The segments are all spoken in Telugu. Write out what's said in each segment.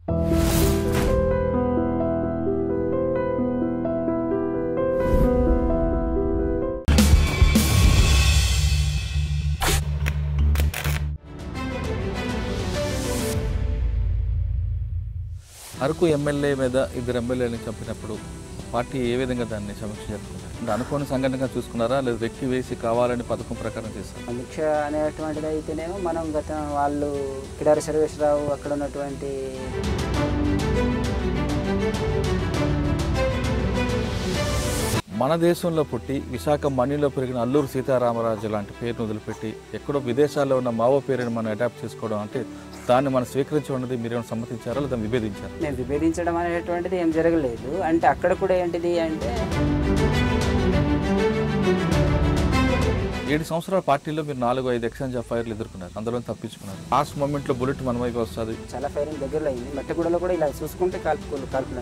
అరకు ఎమ్మెల్యే మీద ఇద్దరు ఎమ్మెల్యేని చంపినప్పుడు పార్టీ ఏ విధంగా దాన్ని సమీక్ష జరుపుకున్నారు అంటే అనుకోని సంఘటనగా చూసుకున్నారా లేదా వ్యక్తి వేసి కావాలని పథకం ప్రకారం చేశారు సమీక్ష అనేటువంటిది అయితేనేమో మనం గత వాళ్ళు కిడారి సర్వేశ్వరరావు అక్కడ ఉన్నటువంటి మన దేశంలో పుట్టి విశాఖ మణిలో పెరిగిన అల్లూరు సీతారామరాజు లాంటి పేరును వదిలిపెట్టి ఎక్కడో విదేశాల్లో ఉన్న మావో పేరుని మనం అడాప్ట్ చేసుకోవడం అంటే దాన్ని మనం స్వీకరించి ఉన్నది మీరేమైనా సమ్మతించారా లేదా విభేదించారా మేము విభేదించడం అనేటువంటిది ఏం జరగలేదు అంటే అక్కడ కూడా ఏంటిది అంటే ఏడు సంవత్సరాల పార్టీలో మీరు నాలుగు ఐదు ఎక్స్చేంజ్ ఆఫ్ ఫైర్లు ఎదుర్కొన్నారు అందులో తప్పించుకున్నారు లాస్ట్ మూమెంట్లో బుల్లెట్ మన వైపు వస్తుంది చాలా ఫైరింగ్ దగ్గరలో అయింది మట్టిగూడలో కూడా ఇలా చూసుకుంటే కాల్పుకోలు కాల్పులు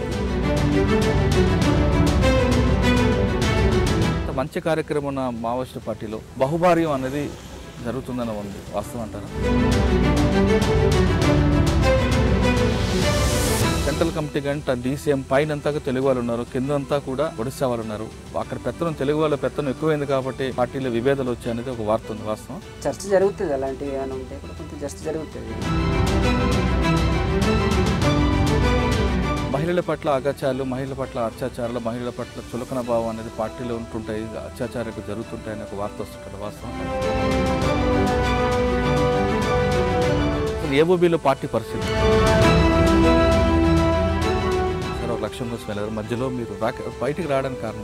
ఇంత మంచి కార్యక్రమం ఉన్న మావోయిస్టు పార్టీలో బహుభార్యం అనేది జరుగుతుందని ఉంది వాస్తవం అంటారా సెంట్రల్ కమిటీ గంట డీసీఎం పైన అంతా తెలుగు వాళ్ళు ఉన్నారు కింద అంతా కూడా ఒడిశా వాళ్ళు ఉన్నారు అక్కడ పెత్తనం తెలుగు వాళ్ళ పెత్తనం ఎక్కువైంది కాబట్టి పార్టీలో విభేదాలు వచ్చాయనేది ఒక వార్త ఉంది వాస్తవం చర్చ జరుగుతుంది అలాంటివి ఏమైనా ఉంటే కూడా కొంచెం చర్చ జరుగుతుంది మహిళల పట్ల అగత్యాలు మహిళల పట్ల అత్యాచారాలు మహిళల పట్ల చులకన భావం అనేది పార్టీలో ఉంటుంటాయి అత్యాచారాలు జరుగుతుంటాయి అనే ఒక వార్త వస్తుంటుంది వాస్తవం అసలు ఏబోబీలో పార్టీ పరిస్థితి సరే ఒక లక్ష్యం కోసం వెళ్ళారు మధ్యలో మీరు రాక బయటికి రావడానికి కారణం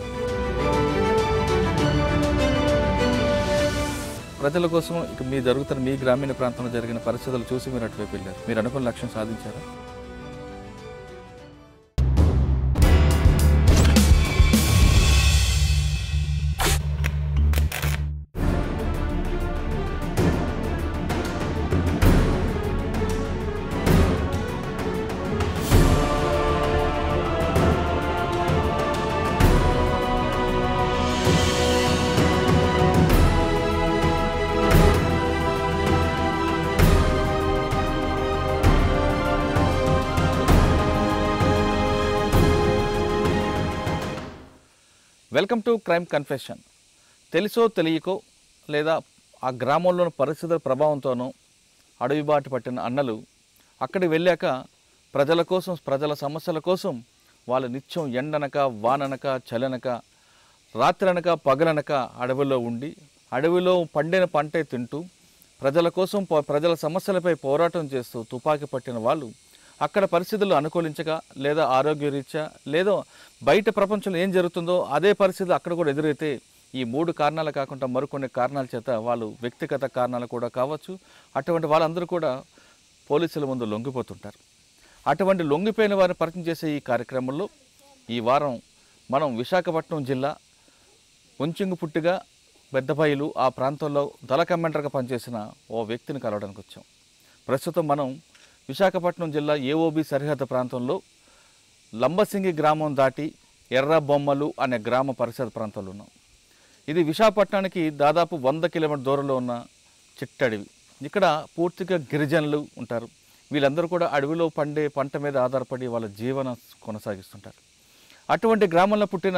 ప్రజల కోసం ఇక మీ జరుగుతున్న మీ గ్రామీణ ప్రాంతంలో జరిగిన పరిస్థితులు చూసి మీరు అటువైపు వెళ్ళారు మీరు అనుకున్న లక్ష్యం సాధించారా వెల్కమ్ టు క్రైమ్ కన్ఫెషన్ తెలుసో తెలియకో లేదా ఆ గ్రామంలోని పరిస్థితుల ప్రభావంతోనో అడవి బాట పట్టిన అన్నలు అక్కడికి వెళ్ళాక ప్రజల కోసం ప్రజల సమస్యల కోసం వాళ్ళు నిత్యం ఎండనక వాననక చలనక రాత్రనక పగలనక అడవిలో ఉండి అడవిలో పండిన పంటే తింటూ ప్రజల కోసం పో- ప్రజల సమస్యలపై పోరాటం చేస్తూ తుపాకీ పట్టిన వాళ్ళు అక్కడ పరిస్థితులు అనుకూలించక లేదా ఆరోగ్యరీత్యా లేదో బయట ప్రపంచంలో ఏం జరుగుతుందో అదే పరిస్థితులు అక్కడ కూడా ఎదురైతే ఈ మూడు కారణాలు కాకుండా మరికొన్ని కారణాల చేత వాళ్ళు వ్యక్తిగత కారణాలు కూడా కావచ్చు అటువంటి వాళ్ళందరూ కూడా పోలీసుల ముందు లొంగిపోతుంటారు అటువంటి లొంగిపోయిన వారిని పరిచయం చేసే ఈ కార్యక్రమంలో ఈ వారం మనం విశాఖపట్నం జిల్లా ఉంచింగు పుట్టిగా పెద్దబయలు ఆ ప్రాంతంలో దళ కమాండర్గా పనిచేసిన ఓ వ్యక్తిని కలవడానికి వచ్చాం ప్రస్తుతం మనం విశాఖపట్నం జిల్లా ఏఓబి సరిహద్దు ప్రాంతంలో లంబసింగి గ్రామం దాటి ఎర్ర బొమ్మలు అనే గ్రామ పరిసర ప్రాంతంలో ఉన్నాం ఇది విశాఖపట్నానికి దాదాపు వంద కిలోమీటర్ దూరంలో ఉన్న చిట్టడివి ఇక్కడ పూర్తిగా గిరిజనులు ఉంటారు వీళ్ళందరూ కూడా అడవిలో పండే పంట మీద ఆధారపడి వాళ్ళ జీవనం కొనసాగిస్తుంటారు అటువంటి గ్రామంలో పుట్టిన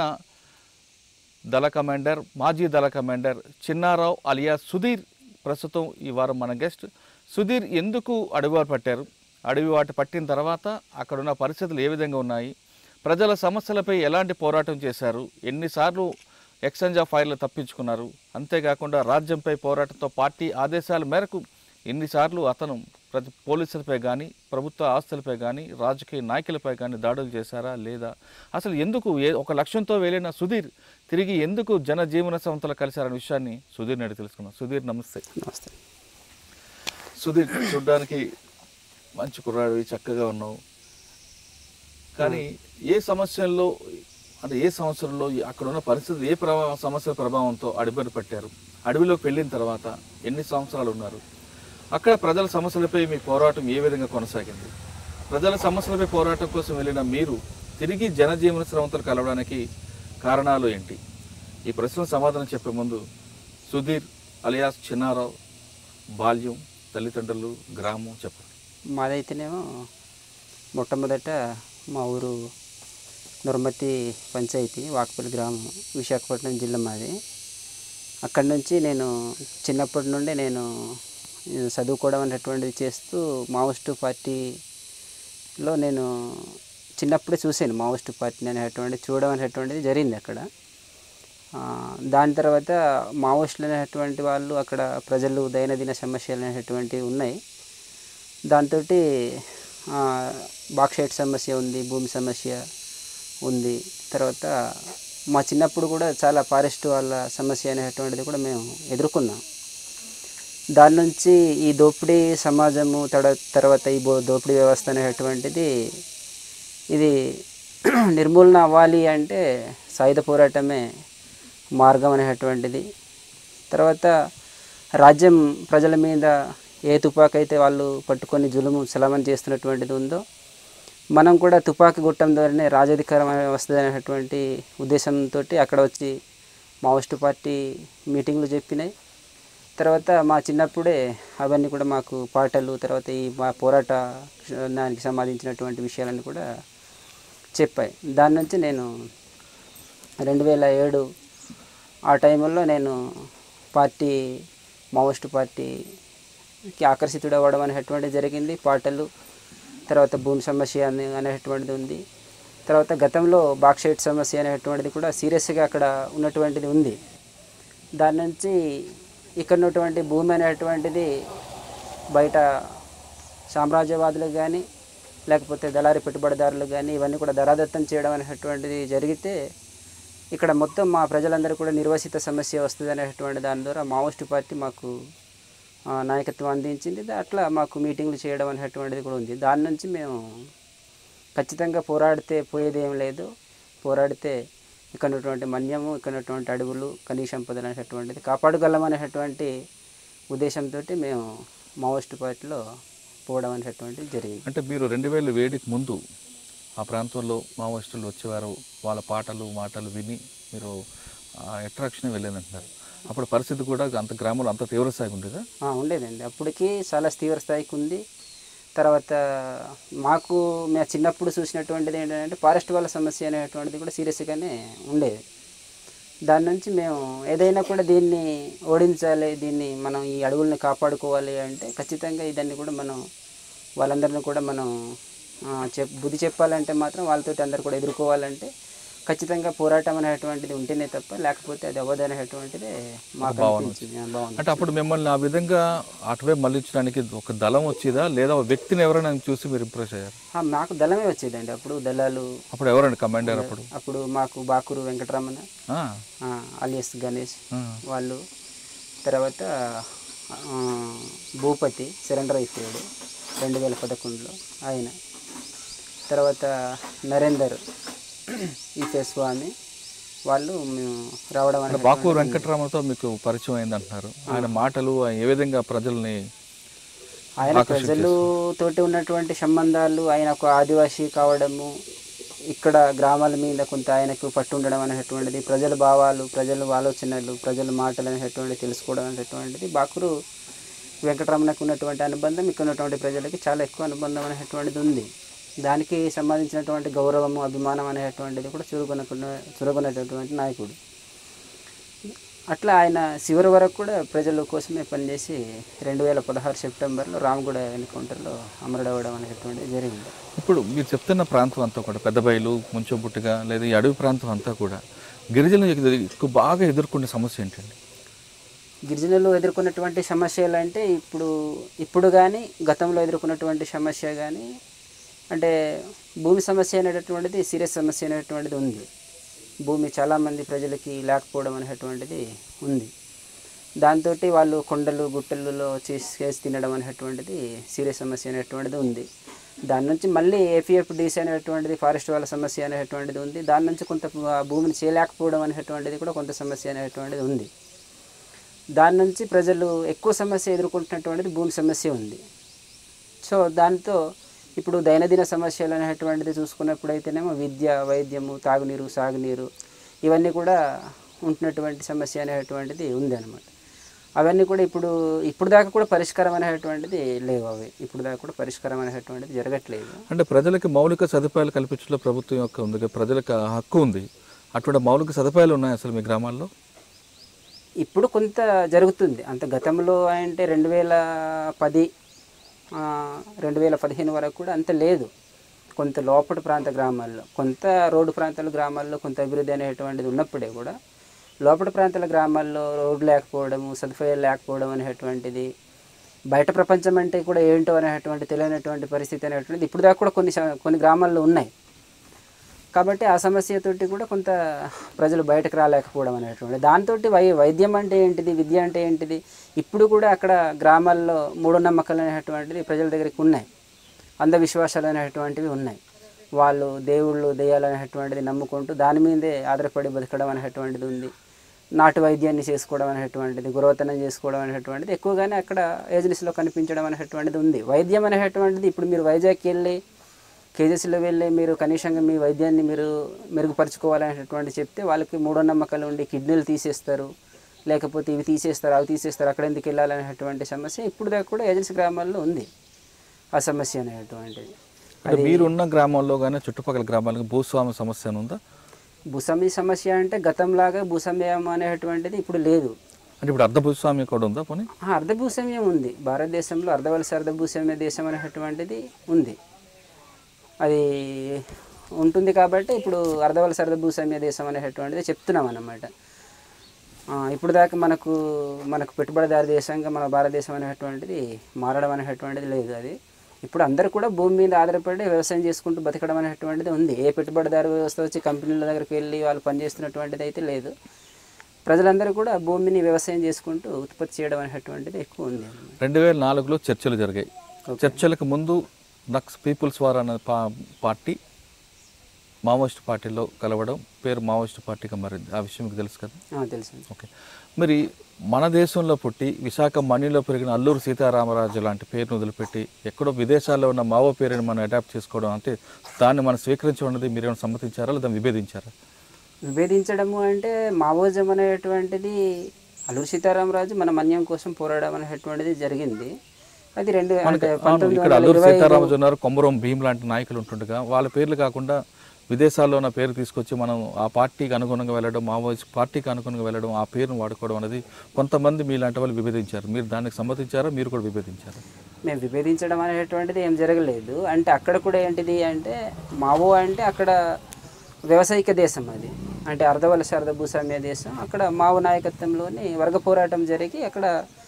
దళ కమాండర్ మాజీ దళ కమాండర్ చిన్నారావు అలియా సుధీర్ ప్రస్తుతం ఈ వారం మన గెస్ట్ సుధీర్ ఎందుకు అడవివారు పట్టారు అడవి వాటి పట్టిన తర్వాత అక్కడ ఉన్న పరిస్థితులు ఏ విధంగా ఉన్నాయి ప్రజల సమస్యలపై ఎలాంటి పోరాటం చేశారు ఎన్నిసార్లు ఎక్స్చేంజ్ ఆఫ్ ఫైర్లు తప్పించుకున్నారు అంతేకాకుండా రాజ్యంపై పోరాటంతో పార్టీ ఆదేశాల మేరకు ఎన్నిసార్లు అతను ప్రతి పోలీసులపై కానీ ప్రభుత్వ ఆస్తులపై కానీ రాజకీయ నాయకులపై కానీ దాడులు చేశారా లేదా అసలు ఎందుకు ఏ ఒక లక్ష్యంతో వెళ్ళిన సుధీర్ తిరిగి ఎందుకు జనజీవన సంస్థలు కలిశారనే విషయాన్ని సుధీర్ని అడిగి తెలుసుకున్నాం సుధీర్ నమస్తే నమస్తే సుధీర్ చూడ్డానికి మంచి కుర్రాడివి చక్కగా ఉన్నావు కానీ ఏ సమస్యల్లో అంటే ఏ సంవత్సరంలో ఈ- అక్కడ ఉన్న పరిస్థితులు ఏ ప్రభావ సమస్యల ప్రభావంతో అడవిని పట్టారు అడవిలోకి వెళ్ళిన తర్వాత ఎన్ని సంవత్సరాలు ఉన్నారు అక్కడ ప్రజల సమస్యలపై మీ పోరాటం ఏ విధంగా కొనసాగింది ప్రజల సమస్యలపై పోరాటం కోసం వెళ్ళిన మీరు తిరిగి జనజీవన స్రవంతులు కలవడానికి కారణాలు ఏంటి ఈ ప్రశ్నకు సమాధానం చెప్పే ముందు సుధీర్ అలియాస్ చిన్నారావు బాల్యం తల్లిదండ్రులు గ్రామం చెప్పండి మాదైతేనేమో మొట్టమొదట మా ఊరు నురమతి పంచాయతీ వాకపల్లి గ్రామం విశాఖపట్నం జిల్లా మాది అక్కడి నుంచి నేను చిన్నప్పటి నుండి నేను చదువుకోవడం అనేటువంటిది చేస్తూ మావోయిస్టు పార్టీలో నేను చిన్నప్పుడే చూశాను మావోయిస్టు పార్టీని అనేటువంటిది చూడడం అనేటువంటిది జరిగింది అక్కడ ఆ, దాని తర్వాత మావోయిస్టులు అనేటువంటి వాళ్ళు అక్కడ ప్రజలు దైనందిన సమస్యలు అనేటువంటివి ఉన్నాయి దాంతో బాక్సైట్ సమస్య ఉంది భూమి సమస్య ఉంది తర్వాత మా చిన్నప్పుడు కూడా చాలా ఫారెస్ట్ వాళ్ళ సమస్య అనేటువంటిది కూడా మేము ఎదుర్కొన్నాం దాని నుంచి ఈ దోపిడీ సమాజము తడ తర్వాత ఈ బో దోపిడీ వ్యవస్థ అనేటువంటిది ఇది నిర్మూలన అవ్వాలి అంటే సాయుధ పోరాటమే మార్గం అనేటువంటిది తర్వాత రాజ్యం ప్రజల మీద ఏ తుపాకీ అయితే వాళ్ళు పట్టుకొని జులుము చలమని చేస్తున్నటువంటిది ఉందో మనం కూడా తుపాకీ గుట్టం ద్వారానే రాజాధికారం అనేది వస్తుంది అనేటువంటి ఉద్దేశంతో అక్కడ వచ్చి మావోయిస్టు పార్టీ మీటింగ్లు చెప్పినాయి తర్వాత మా చిన్నప్పుడే అవన్నీ కూడా మాకు పాటలు తర్వాత ఈ మా పోరాట దానికి సంబంధించినటువంటి విషయాలన్నీ కూడా చెప్పాయి దాని నుంచి నేను రెండు వేల ఏడు ఆ టైంలో నేను పార్టీ మావోయిస్టు పార్టీకి ఆకర్షితుడవ్వడం అనేటువంటిది జరిగింది పాటలు తర్వాత భూమి సమస్య అనే అనేటువంటిది ఉంది తర్వాత గతంలో బాక్సైట్ సమస్య అనేటువంటిది కూడా సీరియస్గా అక్కడ ఉన్నటువంటిది ఉంది దాని నుంచి ఇక్కడ ఉన్నటువంటి భూమి అనేటువంటిది బయట సామ్రాజ్యవాదులకు కానీ లేకపోతే దళారీ పెట్టుబడిదారులకు కానీ ఇవన్నీ కూడా ధరాదత్తం చేయడం అనేటువంటిది జరిగితే ఇక్కడ మొత్తం మా ప్రజలందరూ కూడా నిర్వసిత సమస్య వస్తుంది అనేటువంటి దాని ద్వారా మావోయిస్టు పార్టీ మాకు ఆ, నాయకత్వం అందించింది దా- అట్లా మాకు మీటింగ్లు చేయడం అనేటువంటిది కూడా ఉంది దాని నుంచి మేము ఖచ్చితంగా పోరాడితే పోయేది ఏం లేదు పోరాడితే ఇక్కడ ఉన్నటువంటి మన్యము ఇక్కడ ఉన్నటువంటి అడవులు ఖనిజ సంపదలు అనేటువంటిది కాపాడగలం అనేటువంటి ఉద్దేశంతో మేము మావోయిస్టు పార్టీలో పోవడం అనేటువంటిది జరిగింది అంటే మీరు రెండు వేల వేడికి ముందు ఆ ప్రాంతంలో మావోయిస్టులు వచ్చేవారు వాళ్ళ పాటలు మాటలు విని మీరు అట్రాక్షన్ వెళ్ళారంటున్నారు అప్పుడు పరిస్థితి కూడా అంత గ్రామంలో అంత తీవ్ర స్థాయికి ఉండేదా ఆ, ఉండేదండి అప్పటికి చాలా తీవ్ర స్థాయికి ఉంది తర్వాత మాకు మేము చిన్నప్పుడు చూసినటువంటిది ఏంటంటే ఫారెస్ట్ వాళ్ళ సమస్య అనేటువంటిది కూడా సీరియస్గానే ఉండేది దాని నుంచి మేము ఏదైనా కూడా దీన్ని ఓడించాలి దీన్ని మనం ఈ అడవుల్ని కాపాడుకోవాలి అంటే ఖచ్చితంగా ఇదన్నీ కూడా మనం వాళ్ళందరినీ కూడా మనం ఆ, చెప్ బుద్ధి చెప్పాలంటే మాత్రం వాళ్ళతోటి అందరు కూడా ఎదుర్కోవాలంటే ఖచ్చితంగా పోరాటం అనేటువంటిది ఉంటేనే తప్ప లేకపోతే అది అవ్వదు అనేటువంటిది మాకు అనిపించింది ఆ, బాగుంది అంటే అప్పుడు మిమ్మల్ని ఆ విధంగా అటువైపు మళ్ళించడానికి ఒక దళం వచ్చేదా లేదా ఒక వ్యక్తిని ఎవరైనా చూసి మీరు ఇంప్రెస్ అయ్యారు ఆ, మాకు దళమే వచ్చేదండి అప్పుడు దళాలు అప్పుడు ఎవరండి కమాండర్ అప్పుడు అప్పుడు మాకు బాకూరు వెంకటరమణ ఆ, అలియస్ గణేష్ ఆ. వాళ్ళు తర్వాత ఆ, భూపతి సరెండర్ అయిపోయాడు రెండు వేల పదకొండులో ఆయన తర్వాత నరేందర్ ఈకే స్వామి వాళ్ళు మేము రావడం అంటే అనేది బాకూరు వెంకటరామతో మీకు పరిచయం అయింది అంటున్నారు ఆయన మాటలు ఆయన ఏ విధంగా ప్రజల్ని ఆయన ప్రజలు తోటి ఉన్నటువంటి సంబంధాలు ఆయన ఒక ఆదివాసీ కావడము ఇక్కడ గ్రామాల మీద కొంత ఆయనకు పట్టు ఉండడం అనేటువంటిది ప్రజల భావాలు ప్రజల ఆలోచనలు ప్రజల మాటలు అనేటువంటిది తెలుసుకోవడం అనేటువంటిది బాకురు వెంకటరమణకు ఉన్నటువంటి అనుబంధం ఇక్కడ ఉన్నటువంటి ప్రజలకి చాలా ఎక్కువ అనుబంధం అనేటువంటిది ఉంది దానికి సంబంధించినటువంటి గౌరవము అభిమానం అనేటువంటిది కూడా చురుకొనకుండా చురుకొనేటటువంటి నాయకుడు అట్లా ఆయన చివరి వరకు కూడా ప్రజల కోసమే పనిచేసి రెండు వేల పదహారు సెప్టెంబర్లో రామగూడ ఎన్కౌంటర్లో అమరుడవడం అనేటువంటిది జరిగింది ఇప్పుడు మీరు చెప్తున్న ప్రాంతం అంతా కూడా పెద్ద బయలు ముంచబుట్టుగా లేదా ఈ అడవి ప్రాంతం అంతా కూడా గిరిజనులు ఎక్కువ బాగా ఎదుర్కొనే సమస్య ఏంటండి గిరిజనులు ఎదుర్కొన్నటువంటి సమస్యలు అంటే ఇప్పుడు ఇప్పుడు కానీ గతంలో ఎదుర్కొన్నటువంటి సమస్య కానీ అంటే భూమి సమస్య అనేటటువంటిది సీరియస్ సమస్య అనేటువంటిది ఉంది భూమి చాలామంది ప్రజలకి లేకపోవడం అనేటువంటిది ఉంది దాంతో వాళ్ళు కొండలు గుట్టలలో చేసి చేసి తినడం అనేటువంటిది సీరియస్ సమస్య అనేటువంటిది ఉంది దాని నుంచి మళ్ళీ ఏపీఎఫ్ డీసీ అనేటువంటిది ఫారెస్ట్ వాళ్ళ సమస్య అనేటువంటిది ఉంది దాని నుంచి కొంత భూమిని చేయలేకపోవడం అనేటువంటిది కూడా కొంత సమస్య అనేటువంటిది ఉంది దాని నుంచి ప్రజలు ఎక్కువ సమస్య ఎదుర్కొంటున్నటువంటిది భూమి సమస్య ఉంది సో దాంతో ఇప్పుడు దైనందిన సమస్యలు అనేటువంటిది చూసుకున్నప్పుడైతేనేమో విద్య వైద్యము తాగునీరు సాగునీరు ఇవన్నీ కూడా ఉంటున్నటువంటి సమస్య అనేటువంటిది ఉంది అనమాట అవన్నీ కూడా ఇప్పుడు ఇప్పుడు దాకా కూడా పరిష్కారం అనేటువంటిది లేవు అవి ఇప్పుడు దాకా కూడా పరిష్కారం అనేటువంటిది జరగట్లేదు అంటే ప్రజలకి మౌలిక సదుపాయాలు కల్పించడంలో ప్రభుత్వం యొక్క ఉంది కదా, ప్రజలకు ఆ హక్కు ఉంది అటువంటి మౌలిక సదుపాయాలు ఉన్నాయి అసలు మీ గ్రామాల్లో ఇప్పుడు కొంత జరుగుతుంది అంత గతంలో అంటే రెండు వేల పది ఆ, రెండు వేల పదిహేను వరకు కూడా అంత లేదు కొంత లోపటి ప్రాంత గ్రామాల్లో కొంత రోడ్డు ప్రాంతాల గ్రామాల్లో కొంత అభివృద్ధి అనేటువంటిది ఉన్నప్పుడే కూడా లోపటి ప్రాంతాల గ్రామాల్లో రోడ్డు లేకపోవడము సదుపాయాలు లేకపోవడం అనేటువంటిది బయట ప్రపంచం అంటే కూడా ఏంటో అనేటువంటి తెలియనటువంటి పరిస్థితి అనేటువంటిది ఇప్పుడు దాకా కూడా కొన్ని స- కొన్ని గ్రామాల్లో ఉన్నాయి కాబట్టి ఆ సమస్యతోటి కూడా కొంత ప్రజలు బయటకు రాలేకపోవడం అనేటువంటి దాంతో వై వైద్యం అంటే ఏంటిది విద్య అంటే ఏంటిది ఇప్పుడు కూడా అక్కడ గ్రామాల్లో మూఢనమ్మకాలు అనేటువంటిది ప్రజల దగ్గరికి ఉన్నాయి అంధవిశ్వాసాలు అనేటువంటివి ఉన్నాయి వాళ్ళు దేవుళ్ళు దెయ్యాలు అనేటువంటిది నమ్ముకుంటూ దాని మీదే ఆధారపడి బతకడం అనేటువంటిది ఉంది నాటు వైద్యాన్ని చేసుకోవడం అనేటువంటిది గురవతనం చేసుకోవడం అనేటువంటిది ఎక్కువగానే అక్కడ ఏజెన్సీలో కనిపించడం అనేటువంటిది ఉంది వైద్యం అనేటువంటిది ఇప్పుడు మీరు వైజాగ్కి వెళ్ళి కేజెస్లో వెళ్ళి మీరు కనీసంగా మీ వైద్యాన్ని మీరు మెరుగుపరచుకోవాలనేటువంటి చెప్తే వాళ్ళకి మూఢ నమ్మకాలు ఉండి కిడ్నీలు తీసేస్తారు లేకపోతే ఇవి తీసేస్తారు అవి తీసేస్తారు అక్కడ ఎందుకు వెళ్ళాలనేటువంటి సమస్య ఇప్పుడు దాకా కూడా ఏజెన్సీ గ్రామాల్లో ఉంది ఆ సమస్య అనేటువంటిది అంటే మీరున్న గ్రామాల్లో కానీ చుట్టుపక్కల గ్రామాలకు భూస్వామి సమస్య అని ఉందా భూస్వామ్య సమస్య అంటే గతంలాగా భూస్వామ్యం అనేటువంటిది ఇప్పుడు లేదు అంటే ఇప్పుడు అర్ధ భూస్వామి కూడా ఉందా పోనీ ఆ, అర్ధ భూస్వామ్యం ఉంది భారతదేశంలో అర్ధవలస అర్ధ భూస్వామ్య దేశం అనేటువంటిది ఉంది అది ఉంటుంది కాబట్టి ఇప్పుడు అర్ధవలస అర్ధ భూస్వామ్య దేశం అనేటువంటిది చెప్తున్నాం అన్నమాట ఆ, ఇప్పుడు దాకా మనకు మనకు పెట్టుబడిదారు దేశంగా మన భారతదేశం అనేటువంటిది మారడం అనేటువంటిది లేదు అది ఇప్పుడు అందరూ కూడా భూమి మీద ఆధారపడి వ్యవసాయం చేసుకుంటూ బతకడం అనేటువంటిది ఉంది ఏ పెట్టుబడిదారు వ్యవస్థ వచ్చి కంపెనీల దగ్గరికి వెళ్ళి వాళ్ళు పనిచేస్తున్నటువంటిది అయితే లేదు ప్రజలందరూ కూడా భూమిని వ్యవసాయం చేసుకుంటూ ఉత్పత్తి చేయడం అనేటువంటిది ఎక్కువ ఉంది రెండు వేల నాలుగులో చర్చలు జరిగాయి చర్చలకు ముందు నక్స్ పీపుల్స్ వార్ అనే పా పార్టీ మావోయిస్ట్ పార్టీలో కలవడం పేరు మావోయిస్ట్ పార్టీగా మారింది ఆ విషయం మీకు తెలుసు కదా ఆ, తెలుసు ఓకే మరి మన దేశంలో పుట్టి విశాఖ మణిలో పెరిగిన అల్లూరు సీతారామరాజు లాంటి పేరును వదిలిపెట్టి ఎక్కడో విదేశాల్లో ఉన్న మావో పేరుని మనం అడాప్ట్ చేసుకోవడం అంటే దాన్ని మనం స్వీకరించడం అనేది మీరు ఏమైనా సమ్మతించారా లేదా విభేదించారా విభేదించడము అంటే మావోజం అనేటువంటిది అల్లూరి సీతారామరాజు మన మన్యం కోసం పోరాడడం అనేటువంటిది జరిగింది అది రెండు అంటే అవును, పంతొమ్మిది ఇక్కడ వందల అల్లూరు ఇరవై సీతారామరాజు ఉన్నారు కొమరం భీమ్ లాంటి నాయకులు ఉంటుండగా వాళ్ళ పేర్లు కాకుండా విదేశాల్లో ఉన్న పేరు తీసుకొచ్చి మనం ఆ పార్టీకి అనుగుణంగా వెళ్ళడం మావోయిస్ట్ పార్టీకి అనుగుణంగా వెళ్ళడం ఆ పేరును వాడుకోవడం అనేది కొంతమంది మీలాంటి వాళ్ళు విభేదించారు మీరు దానికి సమ్మతించారా మీరు కూడా విభేదించారా మేము విభేదించడం అనేటువంటిది ఏం జరగలేదు అంటే అక్కడ కూడా ఏంటిది అంటే మావో అంటే అక్కడ వ్యవసాయిక దేశం అది అంటే అర్ధవలస అర్ధ భూస్వామ్య దేశం అక్కడ మావో నాయకత్వంలోని వర్గ పోరాటం జరిగి అక్కడ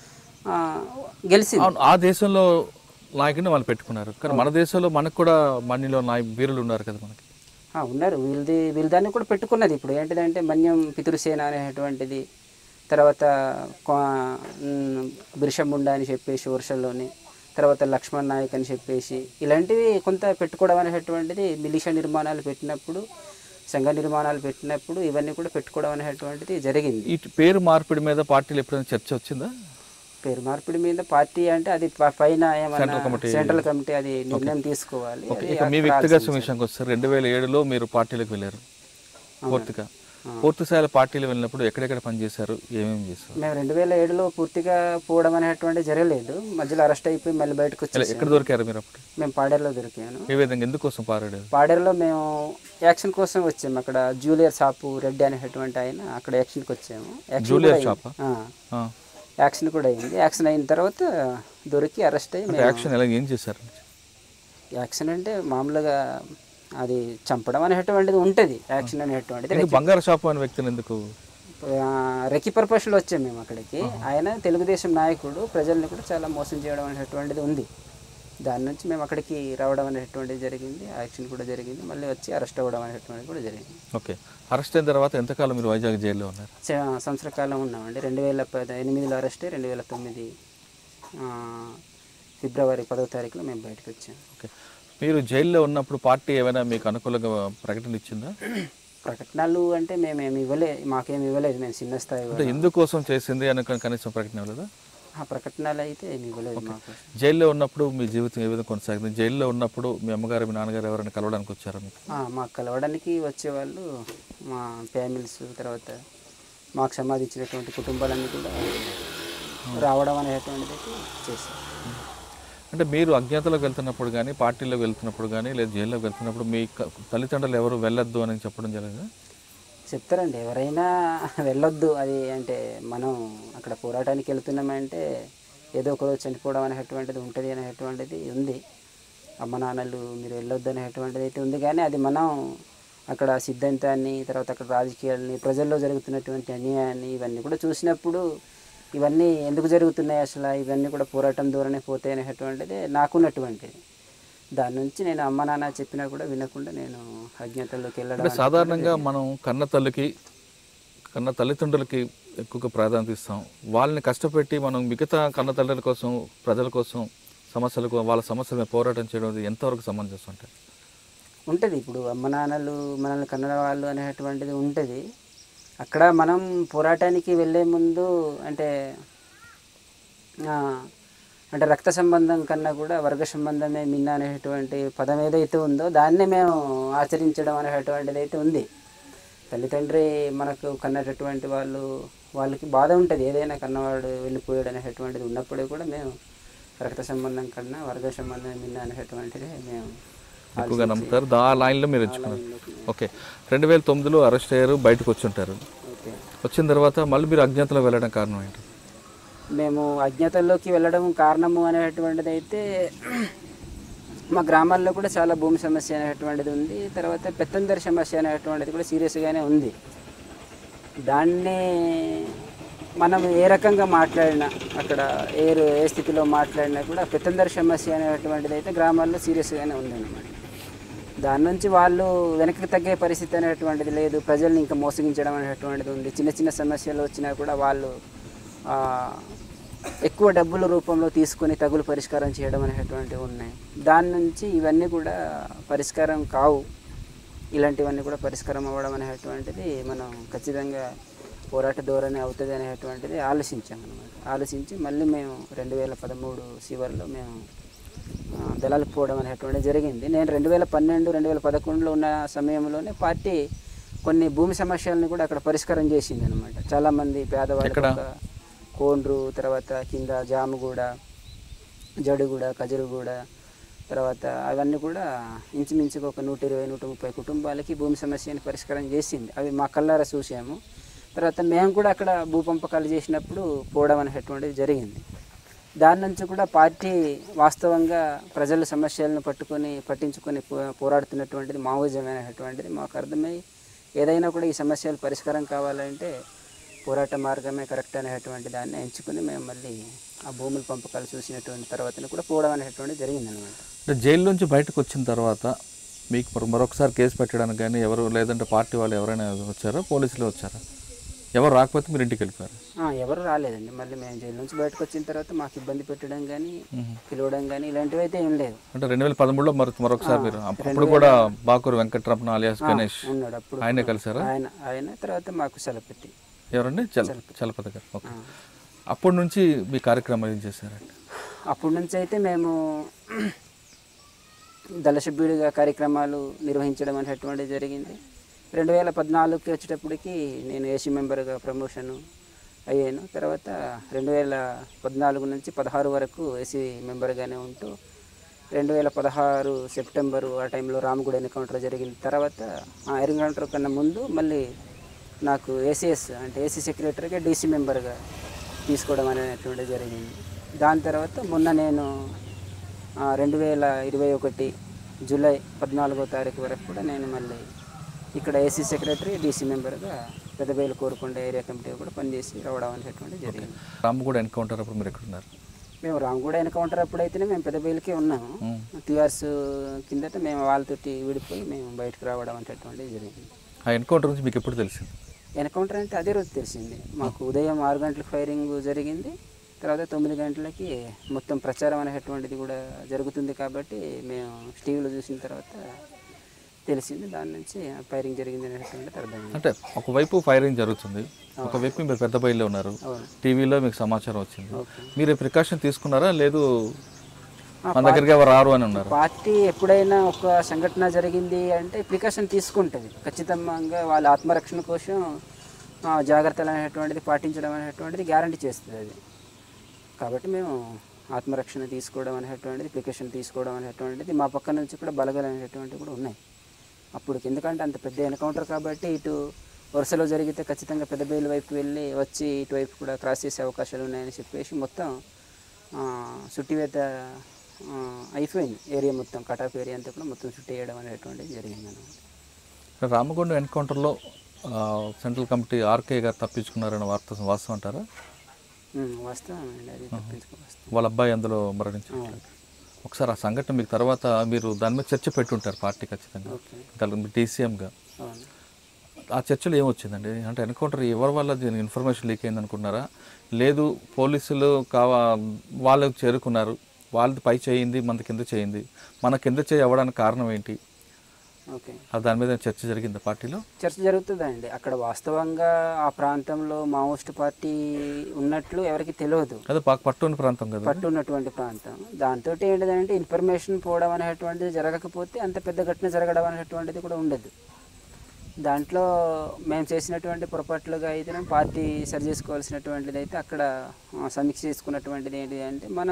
ఆ, గెలిచింది అవును ఆ దేశంలో నాయకుడిని వాళ్ళు పెట్టుకున్నారు కానీ మన దేశంలో మనకు కూడా మన్నిలో నాయ వీరులు ఉన్నారు కదా మనకి ఆ, ఉన్నారు వీళ్ళది వీళ్ళ దాన్ని కూడా పెట్టుకున్నది ఇప్పుడు ఏంటిదంటే మన్యం పితృసేన అనేటువంటిది తర్వాత కొ- ఉమ్, బిర్షముండ అని చెప్పేసి వర్షంలోని తర్వాత లక్ష్మణ్ నాయక్ అని చెప్పేసి ఇలాంటివి కొంత పెట్టుకోవడం అనేటువంటిది మిలిషియా నిర్మాణాలు పెట్టినప్పుడు సంఘ నిర్మాణాలు పెట్టినప్పుడు ఇవన్నీ కూడా పెట్టుకోవడం అనేటువంటిది జరిగింది ఈ పేరు మార్పిడి మీద పార్టీలు ఎప్పుడైనా చర్చ వచ్చిందా పేరు మార్పిడి మీద పార్టీ అంటే అది ప- పైన ఏమన్నా Central committee. సెంట్రల్ కమిటీ అది నిర్ణయం తీసుకోవాలి ఓకే అది ఇక మీ అక్కడ వ్యక్తిగత ఆలోచించాలి. విషయానికి వస్తారు రెండు వేల ఏడులో మీరు పార్టీలకు వెళ్ళారు పూర్తిగా పూర్తి స్థాయిలో పార్టీలు వెళ్ళినప్పుడు ఎక్కడెక్కడ పనిచేశారు ఏమేమి చేశారు మేము రెండు వేల ఏడులో పూర్తిగా పోవడం అనేటువంటి జరగలేదు మధ్యలో అరెస్ట్ అయిపోయి మళ్ళీ బయటకు ఎలా- వచ్చేసాం ఎక్కడ దొరికారు మీరు అప్పుడు మేము పాడేరులో దొరికాను ఏ విధంగా ఎందుకోసం పారాడారు పాడేరులో మేము యాక్షన్ కోసం వచ్చాము అక్కడ జూలియర్ షాపు రెడ్డి అనేటువంటి ఆయన అక్కడ యాక్షన్కి వచ్చాము యాక్షన్ జూలియర్ కూడా షాపా? అయింది. ఆ, ఆ. యాక్షన్ కూడా అయింది యాక్షన్ అయిన తర్వాత దొరికి అరెస్ట్ అయ్యి అంటే మేము యాక్షన్ ఎలా ఏం చేశారు యాక్షన్ అంటే మామూలుగా అది చంపడం అనేటువంటిది ఉంటుంది యాక్షన్ అనేటువంటిది ఎందుకు బంగారు షాపు అనే వ్యక్తిని ఎందుకు ఆ, రెక్కి పర్పస్లో వచ్చాము మేము అక్కడికి ఆయన తెలుగుదేశం నాయకుడు ప్రజల్ని కూడా చాలా మోసం చేయడం అనేటువంటిది ఉంది దాని నుంచి మేము అక్కడికి రావడం అనేటువంటిది జరిగింది యాక్షన్ కూడా జరిగింది మళ్ళీ వచ్చి అరెస్ట్ అవ్వడం అనేటువంటిది కూడా జరిగింది ఓకే అరెస్ట్ అయిన తర్వాత ఎంతకాలం మీరు వైజాగ్ జైల్లో ఉన్నారు స- సంవత్సర కాలం ఉన్నామండి రెండు వేల పద ఎనిమిదిలో అరెస్ట్ అయ్యి రెండు వేల తొమ్మిది ఆ, ఫిబ్రవరి పదో తారీఖులో మేము బయటకు వచ్చాము ఓకే మీరు జైల్లో ఉన్నప్పుడు పార్టీ ఏమైనా మీకు అనుకూలంగా ప్రకటన ఇచ్చిందా ప్రకటనలు అంటే మేమేమి ఇవ్వలే మాకేమి ఇవ్వలేదు మేము చిన్న స్థాయి అంటే ఎందుకోసం చేసింది అని కనీసం ప్రకటన ఇవ్వలేదా ఆ ప్రకటనలు అయితే ఏమి ఇవ్వలేదు మాకు జైల్లో ఉన్నప్పుడు మీ జీవితం ఏ విధంగా కొనసాగింది జైల్లో ఉన్నప్పుడు మీ అమ్మగారు మీ నాన్నగారు ఎవరైనా కలవడానికి వచ్చారా మీకు ఆ, మాకు కలవడానికి వచ్చేవాళ్ళు మా ఫ్యామిలీస్ తర్వాత మాకు సంబంధించినటువంటి కుటుంబాలన్నీ కూడా రావడం అనేటువంటిది అయితే చేశారు అంటే మీరు అజ్ఞాతలోకి వెళ్తున్నప్పుడు కానీ పార్టీలోకి వెళ్తున్నప్పుడు కానీ లేదా జైల్లోకి వెళ్తున్నప్పుడు మీ క- తల్లిదండ్రులు ఎవరు వెళ్ళొద్దు అని చెప్పడం జరిగిందా చెప్తారండి ఎవరైనా వెళ్ళొద్దు అది అంటే మనం అక్కడ పోరాటానికి వెళ్తున్నామంటే ఏదో ఒక రోజు చనిపోవడం అనేటువంటిది ఉంటుంది అనేటువంటిది ఉంది అమ్మ నాన్నలు మీరు వెళ్ళొద్దు అనేటువంటిది అయితే ఉంది కానీ అది మనం అక్కడ సిద్ధాంతాన్ని తర్వాత అక్కడ రాజకీయాలని ప్రజల్లో జరుగుతున్నటువంటి అన్యాయాన్ని ఇవన్నీ కూడా చూసినప్పుడు ఇవన్నీ ఎందుకు జరుగుతున్నాయి అసలు ఇవన్నీ కూడా పోరాటం ద్వారానే పోతాయి అనేటువంటిది నాకున్నటువంటిది దాని నుంచి నేను అమ్మ నాన్న చెప్పినా కూడా వినకుండా నేను అజ్ఞాతంలోకి వెళ్ళడం అంటే సాధారణంగా మనం కన్న తల్లికి కన్న తల్లిదండ్రులకి ఎక్కువగా ప్రాధాన్యత ఇస్తాం వాళ్ళని కష్టపెట్టి మనం మిగతా కన్న తల్లుల కోసం ప్రజల కోసం సమస్యలకు వాళ్ళ సమస్యల మీద పోరాటం చేయడం అది ఎంతవరకు సమంజసం అంటే ఉంటుంది ఇప్పుడు అమ్మ నాన్నలు మనల్ని కన్నడ వాళ్ళు అనేటువంటిది ఉంటుంది అక్కడ మనం పోరాటానికి వెళ్ళే ముందు అంటే ఆ, అంటే రక్త సంబంధం కన్నా కూడా వర్గ సంబంధమే మిన్న అనేటువంటి పదం ఏదైతే ఉందో దాన్నే మేము ఆచరించడం అనేటువంటిది అయితే ఉంది తల్లిదండ్రి మనకు కన్నటువంటి వాళ్ళు వాళ్ళకి బాధ ఉంటుంది ఏదైనా కన్నవాడు వెళ్ళిపోయాడు అనేటువంటిది ఉన్నప్పుడు కూడా మేము రక్త సంబంధం కన్నా వర్గ సంబంధం మిన్న అనేటువంటిది మేము ఎక్కువగా నమ్ముతారు దా లైన్లో మీరు ఎంచుకున్నారు ఓకే రెండు వేల తొమ్మిదిలో అరెస్ట్ అయ్యారు బయటకు వచ్చి ఉంటారు ఓకే వచ్చిన తర్వాత మళ్ళీ మీరు అజ్ఞాతంలో వెళ్ళడం కారణం ఏంటి మేము అజ్ఞాతంలోకి వెళ్ళడం కారణము అనేటువంటిది అయితే మా గ్రామాల్లో కూడా చాలా భూమి సమస్య అనేటువంటిది ఉంది తర్వాత పెత్తందరి సమస్య అనేటువంటిది కూడా సీరియస్గానే ఉంది దాన్ని మనం ఏ రకంగా మాట్లాడినా అక్కడ ఏ రు- ఏ స్థితిలో మాట్లాడినా కూడా పెత్తందరి సమస్య అనేటువంటిది అయితే గ్రామాల్లో సీరియస్గానే ఉందన్నమాట దాని నుంచి వాళ్ళు వెనక్కి తగ్గే పరిస్థితి అనేటువంటిది లేదు ప్రజల్ని ఇంకా మోసగించడం అనేటువంటిది ఉంది చిన్న చిన్న సమస్యలు వచ్చినా కూడా వాళ్ళు ఆ, ఎక్కువ డబ్బుల రూపంలో తీసుకొని తగులు పరిష్కారం చేయడం అనేటువంటివి ఉన్నాయి దాని నుంచి ఇవన్నీ కూడా పరిష్కారం కావు ఇలాంటివన్నీ కూడా పరిష్కారం అవ్వడం అనేటువంటిది మనం ఖచ్చితంగా పోరాట ధోరణి అవుతుంది అనేటువంటిది ఆలోచించాం అనమాట ఆలోచించి మళ్ళీ మేము రెండు వేల పదమూడు చివరిలో మేము ఆ, దళాలకు పోవడం అనేటువంటిది జరిగింది నేను రెండు వేల పన్నెండు రెండు వేల పదకొండులో ఉన్న సమయంలోనే పార్టీ కొన్ని భూమి సమస్యలను కూడా అక్కడ పరిష్కారం చేసింది అనమాట చాలామంది పేదవాళ్ళకి ఎక్కడ? ఒక కోండ్రు తర్వాత కింద జాముగూడ జడుగూడ కజరుగూడ తర్వాత అవన్నీ కూడా ఇంచుమించుగా ఒక నూట ఇరవై నూట ముప్పై కుటుంబాలకి భూమి సమస్యని పరిష్కారం చేసింది అవి మా కళ్ళారా చూసాము తర్వాత మేము కూడా అక్కడ భూ పంపకాలు చేసినప్పుడు పోవడం అనేటువంటిది జరిగింది దాని నుంచి కూడా పార్టీ వాస్తవంగా ప్రజల సమస్యలను పట్టుకొని పట్టించుకొని పో- పోరాడుతున్నటువంటిది మావోయిజం అనేటువంటిది మాకు అర్థమై ఏదైనా కూడా ఈ సమస్యలు పరిష్కారం కావాలంటే పోరాట మార్గమే కరెక్ట్ అనేటువంటి దాన్ని ఎంచుకుని మేము మళ్ళీ ఆ భూముల పంపకాలు చూసినటువంటి తర్వాత కూడా పోవడం అనేటువంటిది జరిగిందనమాట అంటే జైలు నుంచి బయటకు వచ్చిన తర్వాత మీకు మరి మరొకసారి కేసు పెట్టడానికి కానీ ఎవరు లేదంటే పార్టీ వాళ్ళు ఎవరైనా వచ్చారా పోలీసులు వచ్చారా ఎవరు రాకపోతే మీరు ఇంటికి వెళ్ళిపోయారు ఆ, ఎవరు రాలేదండి మళ్ళీ మేము జైలు నుంచి బయటకు వచ్చిన తర్వాత మాకు ఇబ్బంది పెట్టడం కానీ పిలవడం కానీ ఇలాంటివి అయితే ఏం లేదు అంటే రెండు వేల పదమూడులో మరి మరొకసారి మీరు అప్పుడు కూడా బాకూరు వెంకటరమణ అలియాస్ గణేష్ ఉన్నాడు అప్పుడు ఆయనే కలిసారా ఆయన ఆయన తర్వాత మాకు సెలపెట్టి ఎవరండి చల చలపతి గారు ఓకే అప్పటి నుంచి మీ కార్యక్రమాలు ఏం చేశారండి అప్పటి నుంచి అయితే మేము దళసభ్యుడిగా కార్యక్రమాలు నిర్వహించడం అనేటువంటిది జరిగింది రెండు వేల పద్నాలుగుకి వచ్చేటప్పటికి నేను ఏసీ మెంబర్గా ప్రమోషన్ అయ్యాను తర్వాత రెండు వేల పద్నాలుగు నుంచి పదహారు వరకు ఏసీ మెంబర్గానే ఉంటూ రెండు వేల పదహారు సెప్టెంబరు ఆ టైంలో రామగుడి ఎన్కౌంటర్ జరిగిన తర్వాత ఆ ఎన్కౌంటర్ కన్నా ముందు మళ్ళీ నాకు ఏసీఎస్ అంటే ఏసీ సెక్రటరీగా డీసీ మెంబర్గా తీసుకోవడం అనేటువంటిది జరిగింది దాని తర్వాత మొన్న నేను ఆ, రెండు వేల ఇరవై ఒకటి జూలై పద్నాలుగో తారీఖు వరకు కూడా నేను మళ్ళీ ఇక్కడ ఏసీ సెక్రటరీ డీసీ మెంబర్గా పెద్దబయలు కోరుకొండ ఏరియా కమిటీ కూడా పనిచేసి రావడం అనేటువంటిది జరిగింది రామగూడ ఎన్కౌంటర్ అప్పుడు మీరు ఎక్కడున్నారు మేము రామగూడ ఎన్కౌంటర్ అప్పుడైతేనే మేము పెద్దబయలుకే ఉన్నాము టూ ఇయర్స్ కిందట మేము వాళ్ళతోటి విడిపోయి మేము బయటకు రావడం అనేటువంటిది జరిగింది ఆ ఎన్కౌంటర్ నుంచి మీకు ఎప్పుడు తెలిసింది ఎన్కౌంటర్ అంటే అదే రోజు తెలిసింది మాకు ఉదయం ఆరు గంటలకు ఫైరింగ్ జరిగింది తర్వాత తొమ్మిది గంటలకి మొత్తం ప్రచారం అనేటువంటిది కూడా జరుగుతుంది కాబట్టి మేము టీవీలో చూసిన తర్వాత తెలిసింది దాని నుంచి ఫైరింగ్ జరిగింది అనేటువంటిది అర్థమైంది అంటే ఒకవైపు ఫైరింగ్ జరుగుతుంది ఒకవైపు మీరు పెద్ద బయలులో ఉన్నారు అవును టీవీలో మీకు సమాచారం వచ్చింది ఓకే మీరు ప్రికాషన్ తీసుకున్నారా లేదు మన దగ్గరికి ఎవరు రారు అని ఉన్నారు పార్టీ ఎప్పుడైనా ఒక సంఘటన జరిగింది అంటే ప్రికాషన్ తీసుకుంటుంది ఖచ్చితంగా వాళ్ళ ఆత్మరక్షణ కోసం ఆ, జాగ్రత్తలు అనేటువంటిది పాటించడం అనేటువంటిది గ్యారంటీ చేస్తుంది అది కాబట్టి మేము ఆత్మరక్షణ తీసుకోవడం అనేటువంటిది ప్రికాషన్ తీసుకోవడం అనేటువంటిది మా పక్క నుంచి కూడా బలగలు అనేటువంటివి కూడా ఉన్నాయి అప్పుడు ఎందుకంటే అంత పెద్ద ఎన్కౌంటర్ కాబట్టి ఇటు వరుసలో జరిగితే ఖచ్చితంగా పెద్ద బేలు వైపు వెళ్ళి వచ్చి ఇటువైపు కూడా క్రాస్ చేసే అవకాశాలు ఉన్నాయని చెప్పేసి మొత్తం ఆ, సుట్టివేత ఆ, అయిపోయింది ఏరియా మొత్తం కటాఫ్ ఏరియా అంతా కూడా మొత్తం చుట్టి వేయడం అనేటువంటిది జరిగింది అన్నమాట రామగుండం ఎన్కౌంటర్లో ఆ, సెంట్రల్ కమిటీ ఆర్కే గారు తప్పించుకున్నారని వార్త వాస్తవం అంటారా ఉమ్, వాస్తవం అండి అది తప్పించుకో వాస్తవం వాళ్ళ అబ్బాయి అందులో మరణించారు అవును. ఒకసారి ఆ సంఘటన మీకు తర్వాత మీరు దాని మీద చర్చ పెట్టుంటారు పార్టీ ఖచ్చితంగా ఓకే దాని టీసీఎంగా అవును ఆ చర్చలో ఏమొచ్చిందండి అంటే ఎన్కౌంటర్ ఎవరి వల్ల దీని ఇన్ఫర్మేషన్ లీక్ అయింది అనుకున్నారా లేదు పోలీసులు కావా వాళ్ళకు చేరుకున్నారు వాళ్ళది పై చేయింది మన కింద చేయింది మన కింద చేయి అవ్వడానికి కారణం ఏంటి ఓకే ఆ దాని మీద చర్చ జరిగింది పార్టీలో చర్చ జరుగుతుందండి అక్కడ వాస్తవంగా ఆ ప్రాంతంలో మావోయిస్ట్ పార్టీ ఉన్నట్లు ఎవరికి తెలియదు అదే పాక పట్టుని ప్రాంతం కదా పట్టు ఉన్నటువంటి ప్రాంతం దాంతో ఏంటిదంటే ఇన్ఫర్మేషన్ పోవడం అనేటువంటిది జరగకపోతే అంత పెద్ద ఘటన జరగడం అనేటువంటిది కూడా ఉండదు దాంట్లో మేము చేసినటువంటి పొరపాట్లుగా అయితే పార్టీ సరి చేసుకోవాల్సినటువంటిది అయితే అక్కడ ఆ, సమీక్ష చేసుకున్నటువంటిది ఏంటి అంటే మనం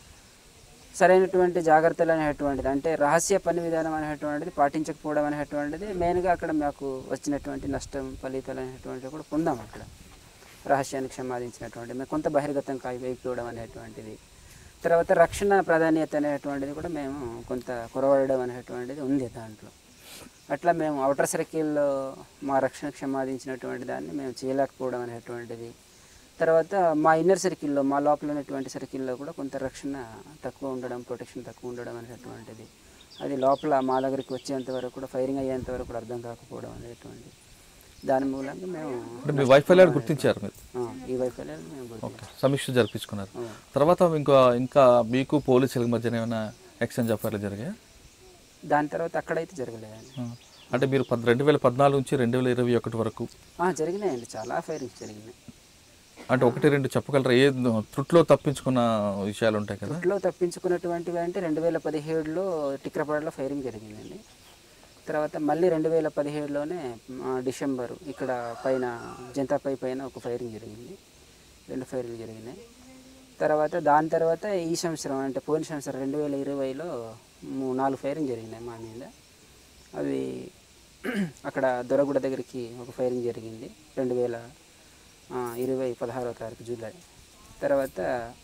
సరైనటువంటి జాగ్రత్తలు అనేటువంటిది అంటే రహస్య పని విధానం అనేటువంటిది పాటించకపోవడం అనేటువంటిది మెయిన్గా అక్కడ మాకు వచ్చినటువంటి నష్టం ఫలితాలు అనేటువంటివి కూడా పొందాం అక్కడ రహస్యానికి సంపాదించినటువంటి మేము కొంత బహిర్గతం కాయి అయిపోవడం అనేటువంటిది తర్వాత రక్షణ ప్రాధాన్యత అనేటువంటిది కూడా మేము కొంత కొరవడడం అనేటువంటిది ఉంది దాంట్లో అట్లా మేము అవుటర్ సర్కిల్లో మా రక్షణకు సంపాదించినటువంటి దాన్ని మేము చేయలేకపోవడం అనేటువంటిది తర్వాత మా ఇన్నర్ సర్కిల్లో మా లోపల ఉన్నటువంటి సర్కిల్లో కూడా కొంత రక్షణ తక్కువ ఉండడం ప్రొటెక్షన్ తక్కువ ఉండడం అనేటువంటిది అది లోపల మా దగ్గరికి వచ్చేంత వరకు కూడా ఫైరింగ్ అయ్యేంత వరకు కూడా అర్థం కాకపోవడం అనేటువంటిది దాని మూలంగా మేము అంటే మీ వైఫల్యాలు గుర్తించారు మీరు ఆ, ఈ వైఫల్యాలు మేము గుర్తించాం. ఓకే సమీక్ష జరిపించుకున్నారు అవును. తర్వాత ఇంకా ఇంకా మీకు పోలీసుల మధ్యన ఏమైనా ఎక్స్చేంజ్ ఆఫర్లు జరిగాయా దాని తర్వాత అక్కడైతే జరగలేదండి ఆ. అంటే మీరు పద్ రెండు వేల పద్నాలుగు నుంచి రెండు వేల ఇరవై ఒకటి వరకు ఆ, జరిగినాయండి చాలా ఫైరింగ్స్ జరిగినాయి అంటే ఒకటి రెండు చెప్పగలరా ఏ త్రుట్లో తప్పించుకున్న విషయాలు ఉంటాయి కదా ఇంట్లో తప్పించుకున్నటువంటివి అంటే రెండు వేల పదిహేడులో టిక్రపాడలో ఫైరింగ్ జరిగిందండి తర్వాత మళ్ళీ రెండు వేల పదిహేడులోనే ఆ, డిసెంబరు ఇక్కడ పైన జనతాపై పైన ఒక ఫైరింగ్ జరిగింది రెండు ఫైరింగ్ జరిగినాయి తర్వాత దాని తర్వాత ఈ సంవత్సరం అంటే పోయిన సంవత్సరం రెండు వేల ఇరవైలో మూ- నాలుగు ఫైరింగ్ జరిగినాయి మా మీద అవి అక్కడ దొరగూడ దగ్గరికి ఒక ఫైరింగ్ జరిగింది రెండు వేల ఆ, ఇరవై పదహారవ తారీఖు జూలై తర్వాత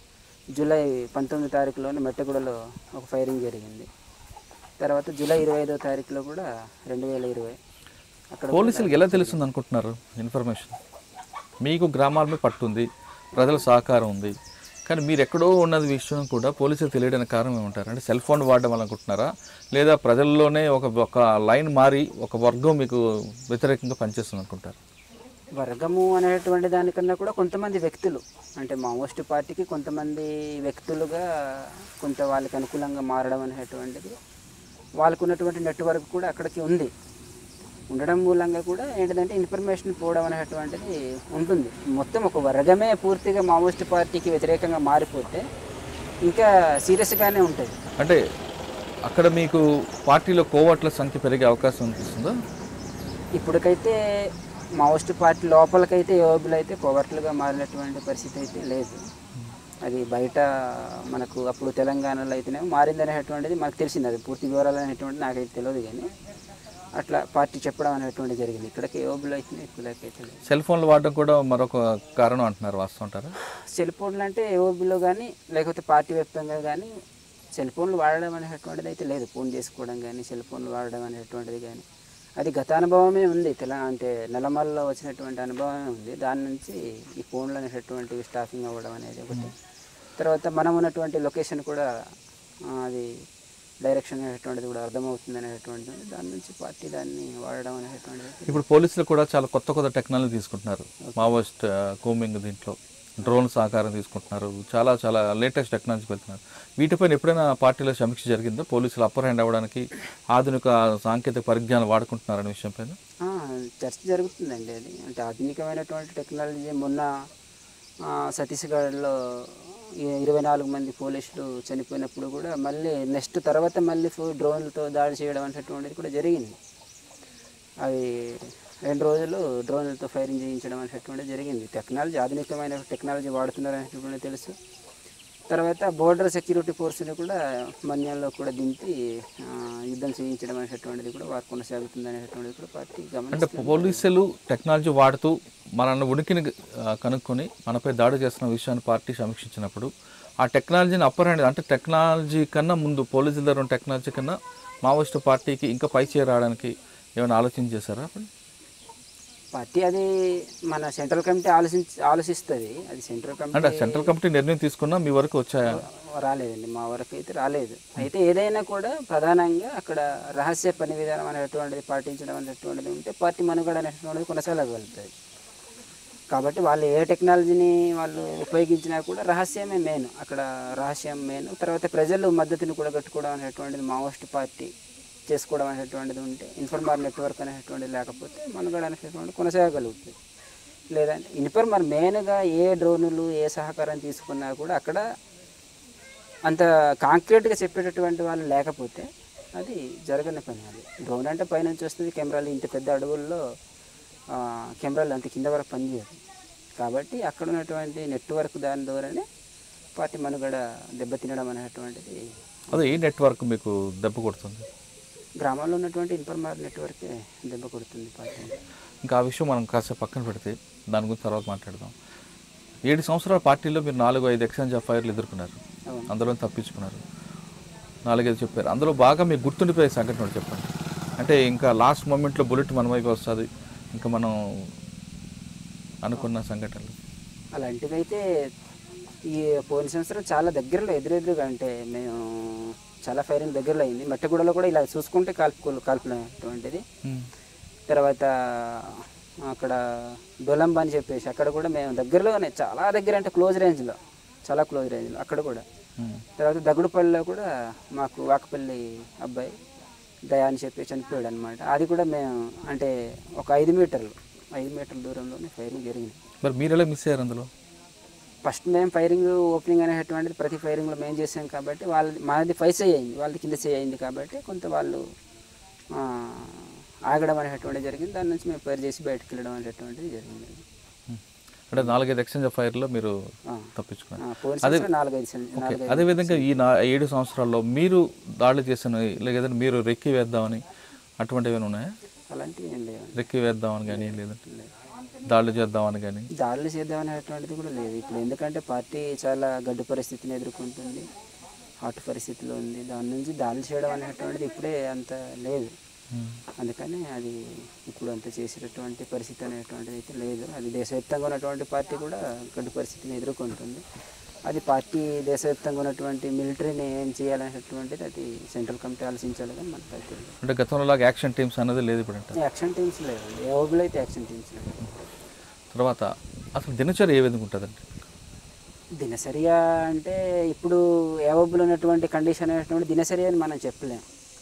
జూలై పంతొమ్మిది తారీఖులోనే మెట్టగూడలో ఒక ఫైరింగ్ జరిగింది తర్వాత జూలై ఇరవై ఐదో తారీఖులో కూడా రెండు వేల ఇరవై అక్కడ పోలీసులకు ఎలా తెలుస్తుంది అనుకుంటున్నారు ఇన్ఫర్మేషన్ మీకు గ్రామాల మీద పట్టుంది ప్రజల సహకారం ఉంది కానీ మీరు ఎక్కడో ఉన్నది విషయం కూడా పోలీసులు తెలియడానికి కారణం ఏమంటారు అంటే సెల్ ఫోన్ వాడడం వల్ల అనుకుంటున్నారా లేదా ప్రజల్లోనే ఒక ఒక లైన్ మారి ఒక వర్గం మీకు వ్యతిరేకంగా పనిచేస్తుంది అనుకుంటారు వర్గము అనేటువంటి దానికన్నా కూడా కొంతమంది వ్యక్తులు అంటే మావోస్ట్ పార్టీకి కొంతమంది వ్యక్తులుగా కొంత వాళ్ళకి అనుకూలంగా మారడం అనేటువంటిది వాళ్ళకు ఉన్నటువంటి నెట్వర్క్ కూడా అక్కడికి ఉంది ఉండడం మూలంగా కూడా ఏంటంటే ఇన్ఫర్మేషన్ పోవడం అనేటువంటిది ఉంటుంది మొత్తం ఒక వర్గమే పూర్తిగా మావోస్ట్ పార్టీకి వ్యతిరేకంగా మారిపోతే ఇంకా సీరియస్గానే ఉంటుంది అంటే అక్కడ మీకు పార్టీలో కోవట్ల సంఖ్య పెరిగే అవకాశం అనిపిస్తుందా ఇప్పటికైతే మావోస్ట్ పార్టీ లోపలికైతే యోగులు అయితే కోవర్ట్లుగా మారినటువంటి పరిస్థితి అయితే లేదు అది బయట మనకు అప్పుడు తెలంగాణలో అయితేనేమో మారిందనేటువంటిది మనకు తెలిసింది అది పూర్తి వివరాలు అనేటువంటిది నాకైతే తెలియదు కానీ అట్లా పార్టీ చెప్పడం అనేటువంటిది జరిగింది ఇక్కడికి యోగులు అయితే ఇక్కడికైతే లేదు సెల్ ఫోన్లు వాడడం కూడా మరొక కారణం అంటున్నారు వాస్తవం అంటారా సెల్ ఫోన్లు అంటే ఏఓబిలో కానీ లేకపోతే పార్టీ వ్యాప్తంగా కానీ సెల్ ఫోన్లు వాడడం అనేటువంటిది అయితే లేదు ఫోన్ చేసుకోవడం కానీ సెల్ ఫోన్లు వాడడం అనేటువంటిది కానీ అది గత అనుభవమే ఉంది తెల అంటే నెలమల్లో వచ్చినటువంటి అనుభవమే ఉంది దాని నుంచి ఈ ఫోన్లు అనేటటువంటివి స్టాఫింగ్ అవ్వడం అనేది ఒకటి తర్వాత మనం ఉన్నటువంటి లొకేషన్ కూడా ఆ, అది డైరెక్షన్ అనేటువంటిది కూడా అర్థమవుతుంది అనేటువంటిది ఉంది. దాని నుంచి పార్టీ దాన్ని వాడడం అనేటువంటిది ఇప్పుడు పోలీసులు కూడా చాలా కొత్త కొత్త టెక్నాలజీ తీసుకుంటున్నారు మావోయిస్ట్ కోమింగ్ దీంట్లో డ్రోన్ సహకారం తీసుకుంటున్నారు చాలా చాలా లేటెస్ట్ టెక్నాలజీకి వెళ్తున్నారు వీటిపైన ఎప్పుడైనా పార్టీలో సమీక్ష జరిగిందా పోలీసులు అప్పర్ హ్యాండ్ అవ్వడానికి ఆధునిక సాంకేతిక పరిజ్ఞానం వాడుకుంటున్నారనే విషయం పైన ఆ, చర్చ జరుగుతుందండి అది అంటే ఆధునికమైనటువంటి టెక్నాలజీ మొన్న ఆ, ఛత్తీస్గఢ్లో ఈ- ఇరవై నాలుగు మంది పోలీసులు చనిపోయినప్పుడు కూడా మళ్ళీ నెక్స్ట్ తర్వాత మళ్ళీ ఫు- డ్రోన్లతో దాడి చేయడం అనేటువంటిది కూడా జరిగింది అవి రెండు రోజులు డ్రోన్లతో ఫైరింగ్ చేయించడం అనేటువంటిది జరిగింది టెక్నాలజీ ఆధునికమైన టెక్నాలజీ వాడుతున్నారు అనేటువంటిది తెలుసు తర్వాత బోర్డర్ సెక్యూరిటీ ఫోర్స్ని కూడా మన్యాల్లో కూడా దింపి ఆ, యుద్ధం చేయించడం అనేటటువంటిది కూడా వారు కొనసాగుతుంది అనేటటువంటిది కూడా పార్టీ అంటే గమనిస్తుంది పోలీసులు టెక్నాలజీ వాడుతూ మన ఉనికిని ఆ, కనుక్కొని మనపై దాడి చేస్తున్న విషయాన్ని పార్టీ సమీక్షించినప్పుడు ఆ టెక్నాలజీని అప్పర్ హ్యాండ్ అంటే టెక్నాలజీ కన్నా ముందు పోలీసుల దగ్గర ఉన్న టెక్నాలజీ కన్నా మావోయిస్టు పార్టీకి ఇంకా పై చేరడానికి ఏమైనా ఆలోచన చేశారా పార్టీ అది మన సెంట్రల్ కమిటీ ఆలోచించి ఆలోచిస్తుంది అది సెంట్రల్ అంటే కమిటీ సెంట్రల్ కమిటీ నిర్ణయం తీసుకున్నా మీ వరకు వచ్చాయా రాలేదండి మా వరకు అయితే రాలేదు అయితే ఏదైనా కూడా ప్రధానంగా అక్కడ రహస్య పని విధానం అనేటువంటిది పాటించడం అనేటువంటిది ఉంటే పార్టీ మనుగడ అనేటువంటిది కొనసాగలుగుతుంది కాబట్టి వాళ్ళు ఏ టెక్నాలజీని వాళ్ళు ఉపయోగించినా కూడా రహస్యమే మెయిన్ అక్కడ రహస్యం మెయిన్ తర్వాత ప్రజలు మద్దతుని కూడా కట్టుకోవడం అనేటువంటిది మావోయిస్ట్ పార్టీ చేసుకోవడం అనేటువంటిది ఉంటే ఇన్ఫర్మార్ నెట్వర్క్ అనేటువంటిది లేకపోతే మనుగడ అనేటువంటిది కొనసాగలుగుతుంది లేదంటే ఇన్ఫర్మర్ మెయిన్గా ఏ డ్రోనులు ఏ సహకారం తీసుకున్నా కూడా అక్కడ అంత కాంక్రీట్గా చెప్పేటటువంటి వాళ్ళు లేకపోతే అది జరగని పని అది డ్రోన్ అంటే పైనుంచి వస్తుంది కెమెరాలు ఇంత పెద్ద అడవుల్లో ఆ, కెమెరాలు అంత కింద వరకు పనిచేయదు కాబట్టి అక్కడ ఉన్నటువంటి నెట్వర్క్ దాని ద్వారానే పార్టీ మనుగడ దెబ్బతినడం అనేటువంటిది అదే ఏ నెట్వర్క్ మీకు దెబ్బ కొడుతుంది గ్రామాల్లో ఉన్నటువంటి ఇన్ఫర్మర్ నెట్వర్కే దెబ్బ కొడుతుంది పార్టీ ఇంకా ఆ విషయం మనం కాసేపు పక్కన పెడితే దాని గురించి తర్వాత మాట్లాడదాం ఏడు సంవత్సరాల పార్టీలో మీరు నాలుగు ఐదు ఎక్స్చేంజ్ ఆఫ్ ఫైర్లు ఎదుర్కొన్నారు అవును. అందులో తప్పించుకున్నారు నాలుగైదు చెప్పారు అందులో బాగా మీకు గుర్తుండిపోయే సంఘటన ఒకటి చెప్పండి అంటే ఇంకా లాస్ట్ మూమెంట్లో బుల్లెట్ మన వైపు వస్తుంది ఇంకా మనం అనుకున్న సంఘటనలు అలాంటివి అయితే ఈ పోయిన సంవత్సరం చాలా దగ్గరలో ఎదురెదురుగా అంటే మేము చాలా ఫైరింగ్ దగ్గరలో అయింది మట్టిగూడలో కూడా ఇలా చూసుకుంటే కాల్పు కాల్పులటువంటిది తర్వాత అక్కడ డొలంబ అని చెప్పేసి అక్కడ కూడా మేము దగ్గరలోనే చాలా దగ్గర అంటే క్లోజ్ రేంజ్లో చాలా క్లోజ్ రేంజ్లో అక్కడ కూడా ఉమ్. తర్వాత దగుడుపల్లిలో కూడా మాకు వాకపల్లి అబ్బాయి దయా అని చెప్పి చనిపోయాడు అనమాట అది కూడా మేము అంటే ఒక ఐదు మీటర్లు ఐదు మీటర్ల దూరంలోనే ఫైరింగ్ జరిగింది మరి మీరు ఎలా మిస్ అయ్యారు అందులో ఫస్ట్ మేము ఫైరింగ్ ఓపెనింగ్ అనేటువంటిది ప్రతి ఫైరింగ్లో మేము చేసాం కాబట్టి వాళ్ళది మాది ఫైవ్ సై అయింది వాళ్ళది కింద సై అయింది కాబట్టి కొంత వాళ్ళు ఆ, ఆగడం అనేటువంటిది జరిగింది దాని నుంచి మేము ఫైర్ చేసి బయటకు వెళ్ళడం అనేటువంటిది జరిగింది ఉమ్. అంటే నాలుగైదు ఎక్స్చేంజ్ ఆఫ్ ఫైర్లో మీరు ఆ. తప్పించుకున్నారు ఆ, పోయిన సంవత్సరం నాలుగైదు సెం- ఓకే నాలుగైదు అదేవిధంగా ఈ నా ఏడు సంవత్సరాల్లో మీరు దాడులు చేసిన లేదా మీరు రెక్కి వేద్దామని అటువంటివి ఏమైనా ఉన్నాయా అలాంటివి ఏం లేవు రెక్కి వేద్దామని కానీ లేదంటే దాడులు చేద్దామని కానీ దాడులు చేద్దాం అనేటువంటిది కూడా లేదు ఇప్పుడు ఎందుకంటే పార్టీ చాలా గడ్డు పరిస్థితిని ఎదుర్కొంటుంది హాట్ పరిస్థితిలో ఉంది దాని నుంచి దాడులు చేయడం అనేటువంటిది ఇప్పుడే అంత లేదు అందుకని అది ఇప్పుడు అంత చేసేటటువంటి పరిస్థితి అనేటువంటిది అయితే లేదు అది దేశవ్యాప్తంగా ఉన్నటువంటి పార్టీ కూడా గడ్డు పరిస్థితిని ఎదుర్కొంటుంది అది పార్టీ దేశవ్యాప్తంగా ఉన్నటువంటి మిలిటరీని ఏం చేయాలనేటువంటిది అది సెంట్రల్ కమిటీ ఆలోచించాలి కానీ మనకు అది తెలియదు అంటే గతంలో లాగా యాక్షన్ టీమ్స్ అన్నది లేదు ఇప్పుడు అంటే యాక్షన్ టీమ్స్ లేవు ఏ ఓబులో అయితే యాక్షన్ టీమ్స్ లేవు తర్వాత అసలు దినచర్య ఏ విధంగా ఉంటుందండి దినసరిగా అంటే ఇప్పుడు అవైలబుల్ ఉన్నటువంటి కండిషన్ అనేటువంటి దినసరి అని మనం చెప్పలేం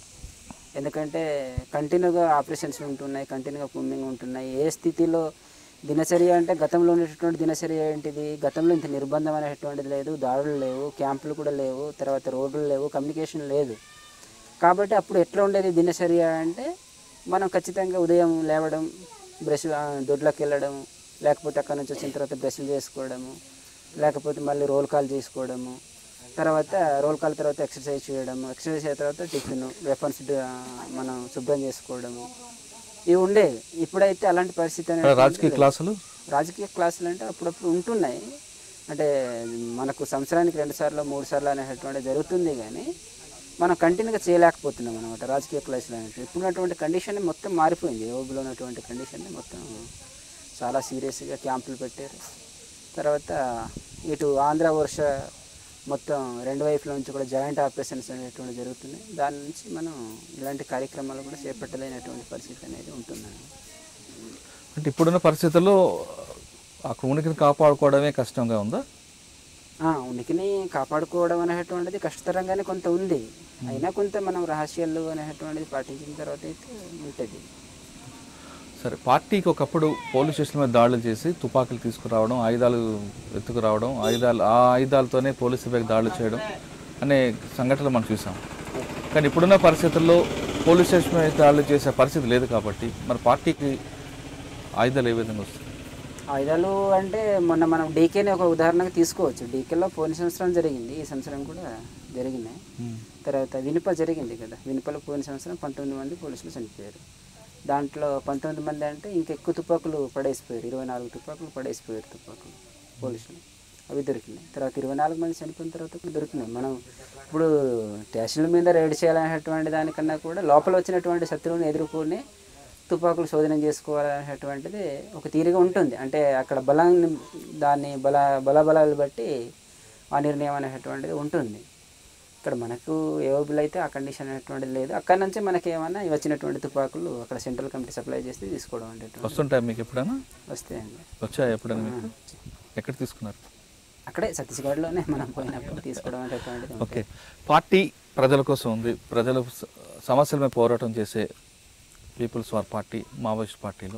ఎందుకంటే కంటిన్యూగా ఆపరేషన్స్ ఉంటున్నాయి కంటిన్యూగా పుమ్మింగ్ ఉంటున్నాయి ఏ స్థితిలో దినచర్య అంటే గతంలో ఉండేటటువంటి దినచర్య ఏంటిది గతంలో ఇంత నిర్బంధం అనేటువంటిది లేదు దాడులు లేవు క్యాంపులు కూడా లేవు తర్వాత రోడ్లు లేవు కమ్యూనికేషన్ లేదు కాబట్టి అప్పుడు ఎట్లా ఉండేది దినచర్య అంటే మనం ఖచ్చితంగా ఉదయం లేవడం బ్రష్ ఆ, దొడ్లోకి వెళ్ళడం లేకపోతే అక్కడ నుంచి వచ్చిన తర్వాత బ్రష్లు చేసుకోవడము లేకపోతే మళ్ళీ రోల్ కాల్ చేసుకోవడము తర్వాత రోల్ కాల్ తర్వాత ఎక్సర్సైజ్ చేయడము ఎక్సర్సైజ్ అయిన తర్వాత టిఫిన్ వెపన్స్ మనం శుభ్రం చేసుకోవడము ఇవి ఉండేవి ఇప్పుడైతే అలాంటి పరిస్థితి అంటే అనేది రాజకీయ క్లాసులు రాజకీయ క్లాసులు అంటే అప్పుడప్పుడు ఉంటున్నాయి అంటే మనకు సంవత్సరానికి రెండు సార్లు మూడు సార్లు అనేటటువంటి జరుగుతుంది కానీ మనం కంటిన్యూగా చేయలేకపోతున్నాం అనమాట రాజకీయ క్లాసులు అనేవి ఇప్పుడు ఉన్నటువంటి కండిషన్ మొత్తం మారిపోయింది ఓబులో ఉన్నటువంటి కండిషన్ మొత్తం చాలా సీరియస్గా క్యాంపులు పెట్టారు తర్వాత ఇటు ఆంధ్ర వర్ష మొత్తం రెండు వైపుల నుంచి కూడా జాయింట్ ఆపరేషన్స్ అనేటువంటి జరుగుతున్నాయి దాని నుంచి మనం ఇలాంటి కార్యక్రమాలు కూడా చేపట్టలేనటువంటి పరిస్థితి అనేది ఉంటుంది అంటే ఇప్పుడున్న పరిస్థితుల్లో ఆ ఉనికిని కాపాడుకోవడమే కష్టంగా ఉందా ఆ, ఉనికిని కాపాడుకోవడం అనేటువంటిది కష్టతరంగానే కొంత ఉంది అయినా కొంత మనం రహస్యాలు అనేటువంటిది పాటించిన తర్వాత అయితే ఉంటుంది సరే పార్టీకి ఒకప్పుడు పోలీస్ స్టేషన్ మీద దాడులు చేసి తుపాకులు తీసుకురావడం ఆయుధాలు ఎత్తుకురావడం ఆయుధాలు ఆ ఆయుధాలతోనే పోలీసు మీద దాడులు చేయడం అనే సంఘటనలు మనం చూసాం కానీ ఇప్పుడున్న పరిస్థితుల్లో పోలీస్ స్టేషన్ మీద దాడులు చేసే పరిస్థితి లేదు కాబట్టి మరి పార్టీకి ఆయుధాలు ఏ విధంగా వస్తాయి ఆయుధాలు అంటే మొన్న మనం డీకేని ఒక ఉదాహరణగా తీసుకోవచ్చు డీకేలో పోయిన సంవత్సరం జరిగింది ఈ సంవత్సరం కూడా జరిగినాయి తర్వాత వినుప జరిగింది కదా వినుపలో పోయిన సంవత్సరం పంతొమ్మిది మంది పోలీసులు చనిపోయారు దాంట్లో పంతొమ్మిది మంది అంటే ఇంకెక్కువ తుపాకులు పడేసిపోయారు ఇరవై నాలుగు తుపాకులు పడేసిపోయారు తుపాకులు పోలీసులు అవి దొరికినాయి తర్వాత ఇరవై నాలుగు మంది చనిపోయిన తర్వాత కూడా దొరికినాయి మనం ఇప్పుడు స్టేషన్ల మీద రైడ్ చేయాలనేటువంటి దానికన్నా కూడా లోపల వచ్చినటువంటి శత్రువుని ఎదుర్కొని తుపాకులు శోధన చేసుకోవాలనేటువంటిది ఒక తీరుగా ఉంటుంది అంటే అక్కడ బలాన్ని దాన్ని బల బలబలాలు బట్టి ఆ నిర్ణయం అనేటువంటిది ఉంటుంది ఇక్కడ మనకు ఏవబుల్ అయితే ఆ కండిషన్ అనేటువంటిది లేదు అక్కడ నుంచి మనకి ఏమన్నా ఇవి వచ్చినటువంటి తుపాకులు అక్కడ సెంట్రల్ కమిటీ సప్లై చేస్తే తీసుకోవడం అనేటువంటి వస్తుంటాయి మీకు ఎప్పుడైనా వస్తాయండి వచ్చాయా ఎప్పుడైనా మీకు ఎక్కడ తీసుకున్నారు అక్కడే ఛత్తీస్గఢ్లోనే మనం పోయినప్పుడు తీసుకోవడం అనేటువంటిది ఉంటుంది. ఓకే పార్టీ ప్రజల కోసం ఉంది ప్రజల స- సమస్యల మీద పోరాటం చేసే పీపుల్స్ వార్ పార్టీ మావోయిస్ట్ పార్టీలో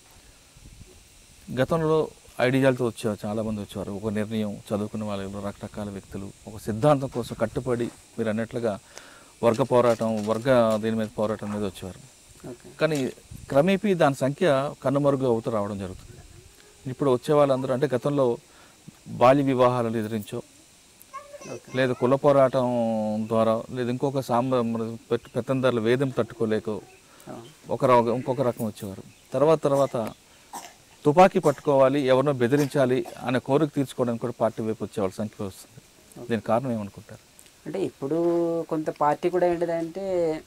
గతంలో ఐడియాలతో వచ్చారు చాలామంది వచ్చారు ఒక నిర్ణయం చదువుకున్న వాళ్ళు రకరకాల వ్యక్తులు ఒక సిద్ధాంతం కోసం కట్టుబడి మీరు అన్నట్లుగా వర్గ పోరాటం వర్గ దీని మీద పోరాటం మీద వచ్చేవారు ఓకే కానీ క్రమేపీ దాని సంఖ్య కనుమరుగు అవుతూ రావడం జరుగుతుంది ఇప్పుడు వచ్చే వాళ్ళందరూ అంటే గతంలో బాల్య వివాహాలను ఎదిరించో ఓకే లేదా కుల పోరాటం ద్వారా లేదా ఇంకొక సాంబ పెట్- పెత్తందారుల వేదం తట్టుకోలేక అవును. ఒక ర- ఇంకొక రకం వచ్చేవారు తర్వాత తర్వాత తుపాకీ పట్టుకోవాలి ఎవరినో బెదిరించాలి అనే కోరిక తీర్చుకోవడానికి కూడా పార్టీ వైపు వచ్చేవాళ్ళ సంఖ్య వస్తుంది దీని కారణం ఏమనుకుంటారు అంటే ఇప్పుడు కొంత పార్టీ కూడా ఏంటిదంటే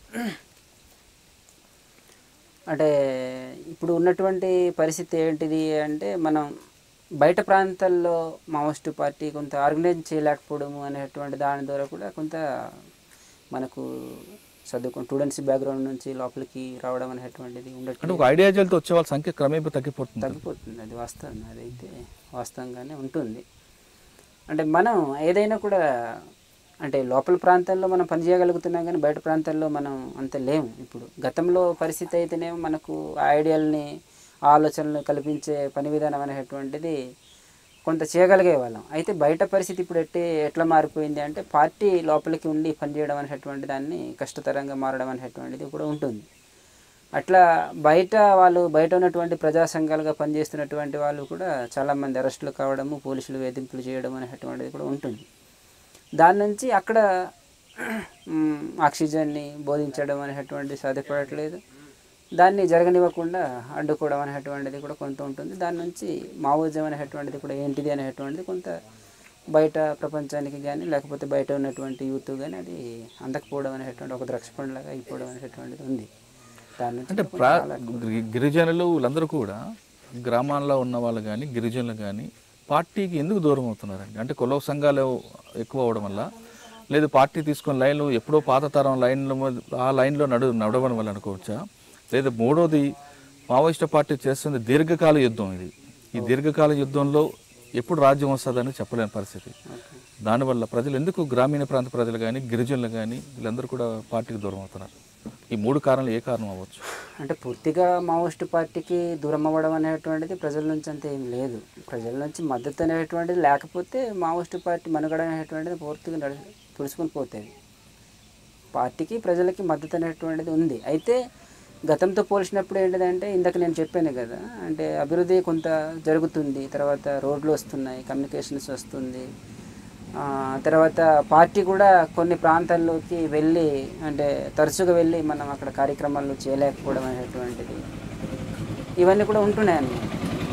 అంటే ఇప్పుడు ఉన్నటువంటి పరిస్థితి ఏంటిది అంటే మనం బయట ప్రాంతాల్లో మావోయిస్ట్ పార్టీ కొంత ఆర్గనైజ్ చేయలేకపోవడము అనేటువంటి దాని ద్వారా కూడా కొంత మనకు చదువుకుని స్టూడెంట్స్ బ్యాక్గ్రౌండ్ నుంచి లోపలికి రావడం అనేటువంటిది అంటే ఉండట్లేదు ఒక ఐడియాలజీలతో వచ్చే వాళ్ళ సంఖ్య క్రమేపీ తగ్గిపోతుంది తగ్గిపోతుంది అది వాస్తవం అదైతే వాస్తవంగానే ఉంటుంది అంటే మనం ఏదైనా కూడా అంటే లోపల ప్రాంతాల్లో మనం పని చేయగలుగుతున్నాం కానీ బయట ప్రాంతాల్లో మనం అంత లేము ఇప్పుడు గతంలో పరిస్థితి అయితేనేమో మనకు ఆ ఐడియాలని ఆలోచనలు కల్పించే పని విధానం అనేటువంటిది కొంత చేయగలిగే వాళ్ళం అయితే బయట పరిస్థితి ఇప్పుడు ఎట్టి ఎట్లా మారిపోయింది అంటే పార్టీ లోపలికి ఉండి పనిచేయడం అనేటువంటి దాన్ని కష్టతరంగా మారడం అనేటువంటిది కూడా ఉంటుంది అట్లా బయట వాళ్ళు బయట ఉన్నటువంటి ప్రజా సంఘాలుగా పనిచేస్తున్నటువంటి వాళ్ళు కూడా చాలామంది అరెస్టులు కావడము పోలీసులు వేధింపులు చేయడం అనేటువంటిది కూడా ఉంటుంది దాని నుంచి అక్కడ మ్, ఆక్సిజన్ని బోధించడం అనేటువంటిది సాధ్యపడట్లేదు దాన్ని జరగనివ్వకుండా అడ్డుకోవడం అనేటువంటిది కూడా కొంత ఉంటుంది దాని నుంచి మావోజం అనేటువంటిది కూడా ఏంటిది అనేటువంటిది కొంత బయట ప్రపంచానికి కానీ లేకపోతే బయట ఉన్నటువంటి యూత్ కానీ అది అందకపోవడం అనేటువంటి ఒక ద్రాక్ష పండులాగా అయిపోవడం అనేటువంటిది ఉంది దాని నుంచి అంటే ప్రా గిరి- గిరిజనులు వీళ్ళందరూ కూడా గ్రామాల్లో ఉన్న వాళ్ళు కానీ గిరిజనులు కానీ పార్టీకి ఎందుకు దూరం అవుతున్నారండి అంటే కుల సంఘాలు ఎక్కువ అవడం వల్ల లేదు పార్టీ తీసుకున్న లైన్లు ఎప్పుడో పాత తరం లైన్లో మీద- ఆ లైన్లో నడు నడవడం వల్ల అనుకోవచ్చా లేదా మూడోది మావోయిస్ట్ పార్టీ చేస్తుంది దీర్ఘకాల యుద్ధం ఇది ఈ దీర్ఘకాల యుద్ధంలో ఎప్పుడు రాజ్యం వస్తుందని చెప్పలేని పరిస్థితి దానివల్ల ప్రజలు ఎందుకు గ్రామీణ ప్రాంత ప్రజలు కానీ గిరిజనులు కానీ వీళ్ళందరూ కూడా పార్టీకి దూరం అవుతున్నారు ఈ మూడు కారణాలు ఏ కారణం అవ్వచ్చు అంటే పూర్తిగా మావోయిస్ట్ పార్టీకి దూరం అవ్వడం అనేటువంటిది ప్రజల నుంచి అంత ఏం లేదు ప్రజల నుంచి మద్దతు అనేటువంటిది లేకపోతే మావోయిస్ట్ పార్టీ మనుగడ అనేటువంటిది పూర్తిగా నడి తుడుచుకొని పోతుంది పార్టీకి ప్రజలకి మద్దతు అనేటువంటిది ఉంది అయితే గతంతో పోల్చినప్పుడు ఏంటిదంటే ఇందాక నేను చెప్పాను కదా అంటే అభివృద్ధి కొంత జరుగుతుంది తర్వాత రోడ్లు వస్తున్నాయి కమ్యూనికేషన్స్ వస్తుంది ఆ, తర్వాత పార్టీ కూడా కొన్ని ప్రాంతాల్లోకి వెళ్ళి అంటే తరచుగా వెళ్ళి మనం అక్కడ కార్యక్రమాలు చేయలేకపోవడం అనేటువంటిది ఇవన్నీ కూడా ఉంటున్నాయి అన్నమాట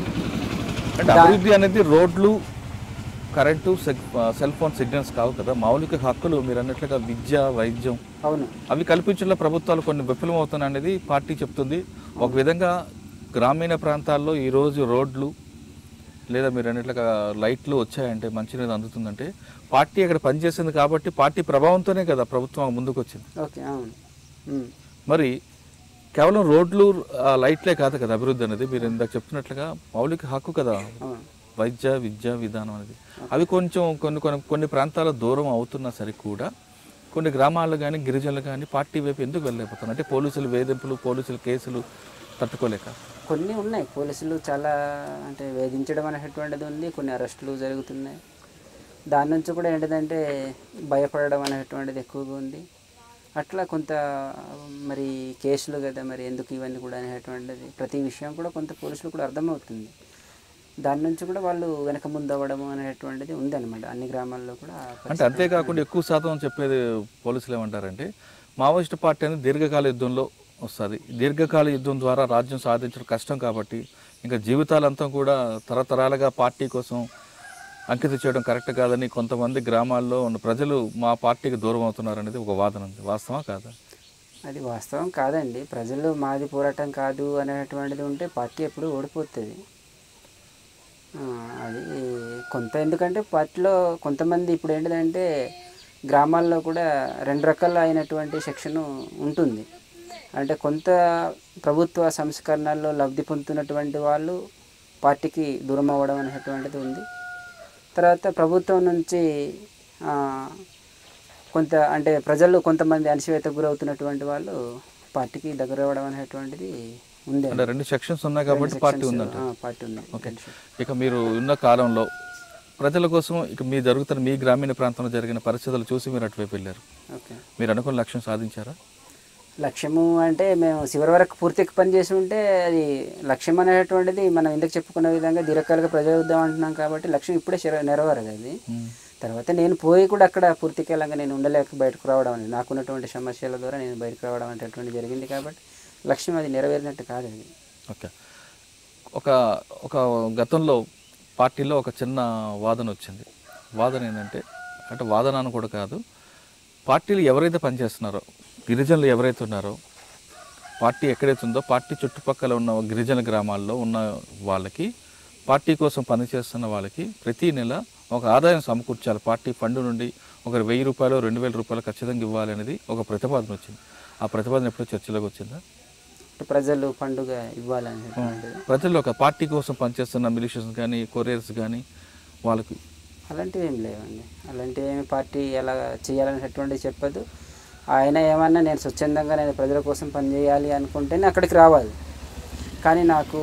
అంటే అభివృద్ధి అనేది రోడ్లు కరెంటు సెల్ ఫోన్ సిగ్నల్స్ కావు కదా మౌలిక హక్కులు మీరు అన్నట్లుగా విద్య వైద్యం అవును అవి కల్పించడంలో ప్రభుత్వాలు కొన్ని విఫలమవుతున్నాయి అనేది పార్టీ చెప్తుంది ఒక విధంగా గ్రామీణ ప్రాంతాల్లో ఈరోజు రోడ్లు లేదా మీరు అన్నట్లుగా లైట్లు వచ్చాయంటే మంచినీరు అందుతుందంటే పార్టీ అక్కడ పనిచేసింది కాబట్టి పార్టీ ప్రభావంతోనే కదా ప్రభుత్వం ముందుకు వచ్చింది ఓకే అవును ఉమ్. మరి కేవలం రోడ్లు ఆ, లైట్లే కాదు కదా అభివృద్ధి అనేది మీరు ఇందాక చెప్తున్నట్లుగా మౌలిక హక్కు కదా అవును వైద్య విద్యా విధానం అనేది అవి కొంచెం కొన్ని కొన్ని కొన్ని ప్రాంతాల దూరం అవుతున్నా సరే కూడా కొన్ని గ్రామాలు కానీ గిరిజనులు కానీ పార్టీ వైపు ఎందుకు వెళ్ళలేకపోతున్నారు అంటే పోలీసులు వేధింపులు పోలీసులు కేసులు తట్టుకోలేక కొన్ని ఉన్నాయి పోలీసులు చాలా అంటే వేధించడం అనేటువంటిది ఉంది కొన్ని అరెస్టులు జరుగుతున్నాయి దాని నుంచి కూడా ఏంటిదంటే భయపడడం అనేటువంటిది ఎక్కువగా ఉంది అట్లా కొంత మరి కేసులు కదా మరి ఎందుకు ఇవన్నీ కూడా అనేటువంటిది ప్రతి విషయం కూడా కొంత పోలీసులు కూడా అర్థమవుతుంది దాని నుంచి కూడా వాళ్ళు వెనక ముందు అవ్వడం అనేటువంటిది ఉందన్నమాట అన్ని గ్రామాల్లో కూడా అంటే అంతేకాకుండా ఎక్కువ శాతం చెప్పేది పోలీసులు ఏమంటారంటే మావోయిస్ట్ పార్టీ అనేది దీర్ఘకాల యుద్ధంలో వస్తుంది దీర్ఘకాల యుద్ధం ద్వారా రాజ్యం సాధించడం కష్టం కాబట్టి ఇంకా జీవితాలంతా కూడా తరతరాలుగా పార్టీ కోసం అంకితం చేయడం కరెక్ట్ కాదని కొంతమంది గ్రామాల్లో ఉన్న ప్రజలు మా పార్టీకి దూరం అవుతున్నారు అనేది ఒక వాదన ఉంది వాస్తవా కాదా అది వాస్తవం కాదండి ప్రజలు మాది పోరాటం కాదు అనేటువంటిది ఉంటే పార్టీ ఎప్పుడు ఓడిపోతుంది ఆ, అది కొంత ఎందుకంటే పార్టీలో కొంతమంది ఇప్పుడు ఏంటిదంటే గ్రామాల్లో కూడా రెండు రకాల అయినటువంటి సెక్షన్ ఉంటుంది అంటే కొంత ప్రభుత్వ సంస్కరణల్లో లబ్ధి పొందుతున్నటువంటి వాళ్ళు పార్టీకి దూరం అవ్వడం అనేటువంటిది ఉంది తర్వాత ప్రభుత్వం నుంచి ఆ, కొంత అంటే ప్రజలు కొంతమంది అణచివేతకు గురవుతున్నటువంటి వాళ్ళు పార్టీకి దగ్గర అవ్వడం అనేటువంటిది ఉంది అంటే రెండు సెక్షన్స్ ఉన్నాయి కాబట్టి పార్టీ ఉందంట ఆ, పార్టీ ఉంది ఓకే ఇక మీరు ఉన్న కాలంలో ప్రజల కోసం ఇక మీ జరుగుతున్న మీ గ్రామీణ ప్రాంతంలో జరిగిన పరిస్థితులు చూసి మీరు అటువైపు వెళ్ళారు ఓకే మీరు అనుకున్న లక్ష్యం సాధించారా లక్ష్యము అంటే మేము చివరి వరకు పూర్తిగా పనిచేసి ఉంటే అది లక్ష్యం అనేటువంటిది మనం ఇంతకు చెప్పుకున్న విధంగా దీర్ఘకాలిక ప్రజాయుద్ధం అంటున్నాం కాబట్టి లక్ష్యం ఇప్పుడే శర- నెరవేరదు అది తర్వాత నేను పోయి కూడా అక్కడ పూర్తికాలంగా నేను ఉండలేక బయటకు రావడం అనేది నాకున్నటువంటి సమస్యల ద్వారా నేను బయటకు రావడం అనేటువంటి జరిగింది కాబట్టి లక్ష్యం అది నెరవేరినట్టు కాదు అది ఓకే ఒక ఒక గతంలో పార్టీలో ఒక చిన్న వాదన వచ్చింది వాదన ఏంటంటే అంటే వాదన అని కూడా కాదు పార్టీలు ఎవరైతే పనిచేస్తున్నారో గిరిజనులు ఎవరైతే ఉన్నారో పార్టీ ఎక్కడైతే ఉందో పార్టీ చుట్టుపక్కల ఉన్న గిరిజన గ్రామాల్లో ఉన్న వాళ్ళకి పార్టీ కోసం పనిచేస్తున్న వాళ్ళకి ప్రతి నెల ఒక ఆదాయం సమకూర్చాలి పార్టీ ఫండ్ నుండి ఒక వెయ్యి రూపాయలు రెండు వేల రూపాయలు ఖచ్చితంగా ఇవ్వాలి అనేది ఒక ప్రతిపాదన వచ్చింది ఆ ప్రతిపాదన ఎప్పుడో చర్చలోకి వచ్చిందా అంటే ప్రజలు పండుగ ఇవ్వాలనేటువంటిది ప్రజలు ఒక పార్టీ కోసం పనిచేస్తున్న మిలిషియన్స్ కానీ కొరియర్స్ కానీ వాళ్ళకి అలాంటివి ఏం లేవండి అలాంటివి ఏమి పార్టీ ఎలా చేయాలనేటువంటిది చెప్పదు ఆయన ఏమన్నా నేను స్వచ్ఛందంగా నేను ప్రజల కోసం పనిచేయాలి అనుకుంటేనే అక్కడికి రావాలి కానీ నాకు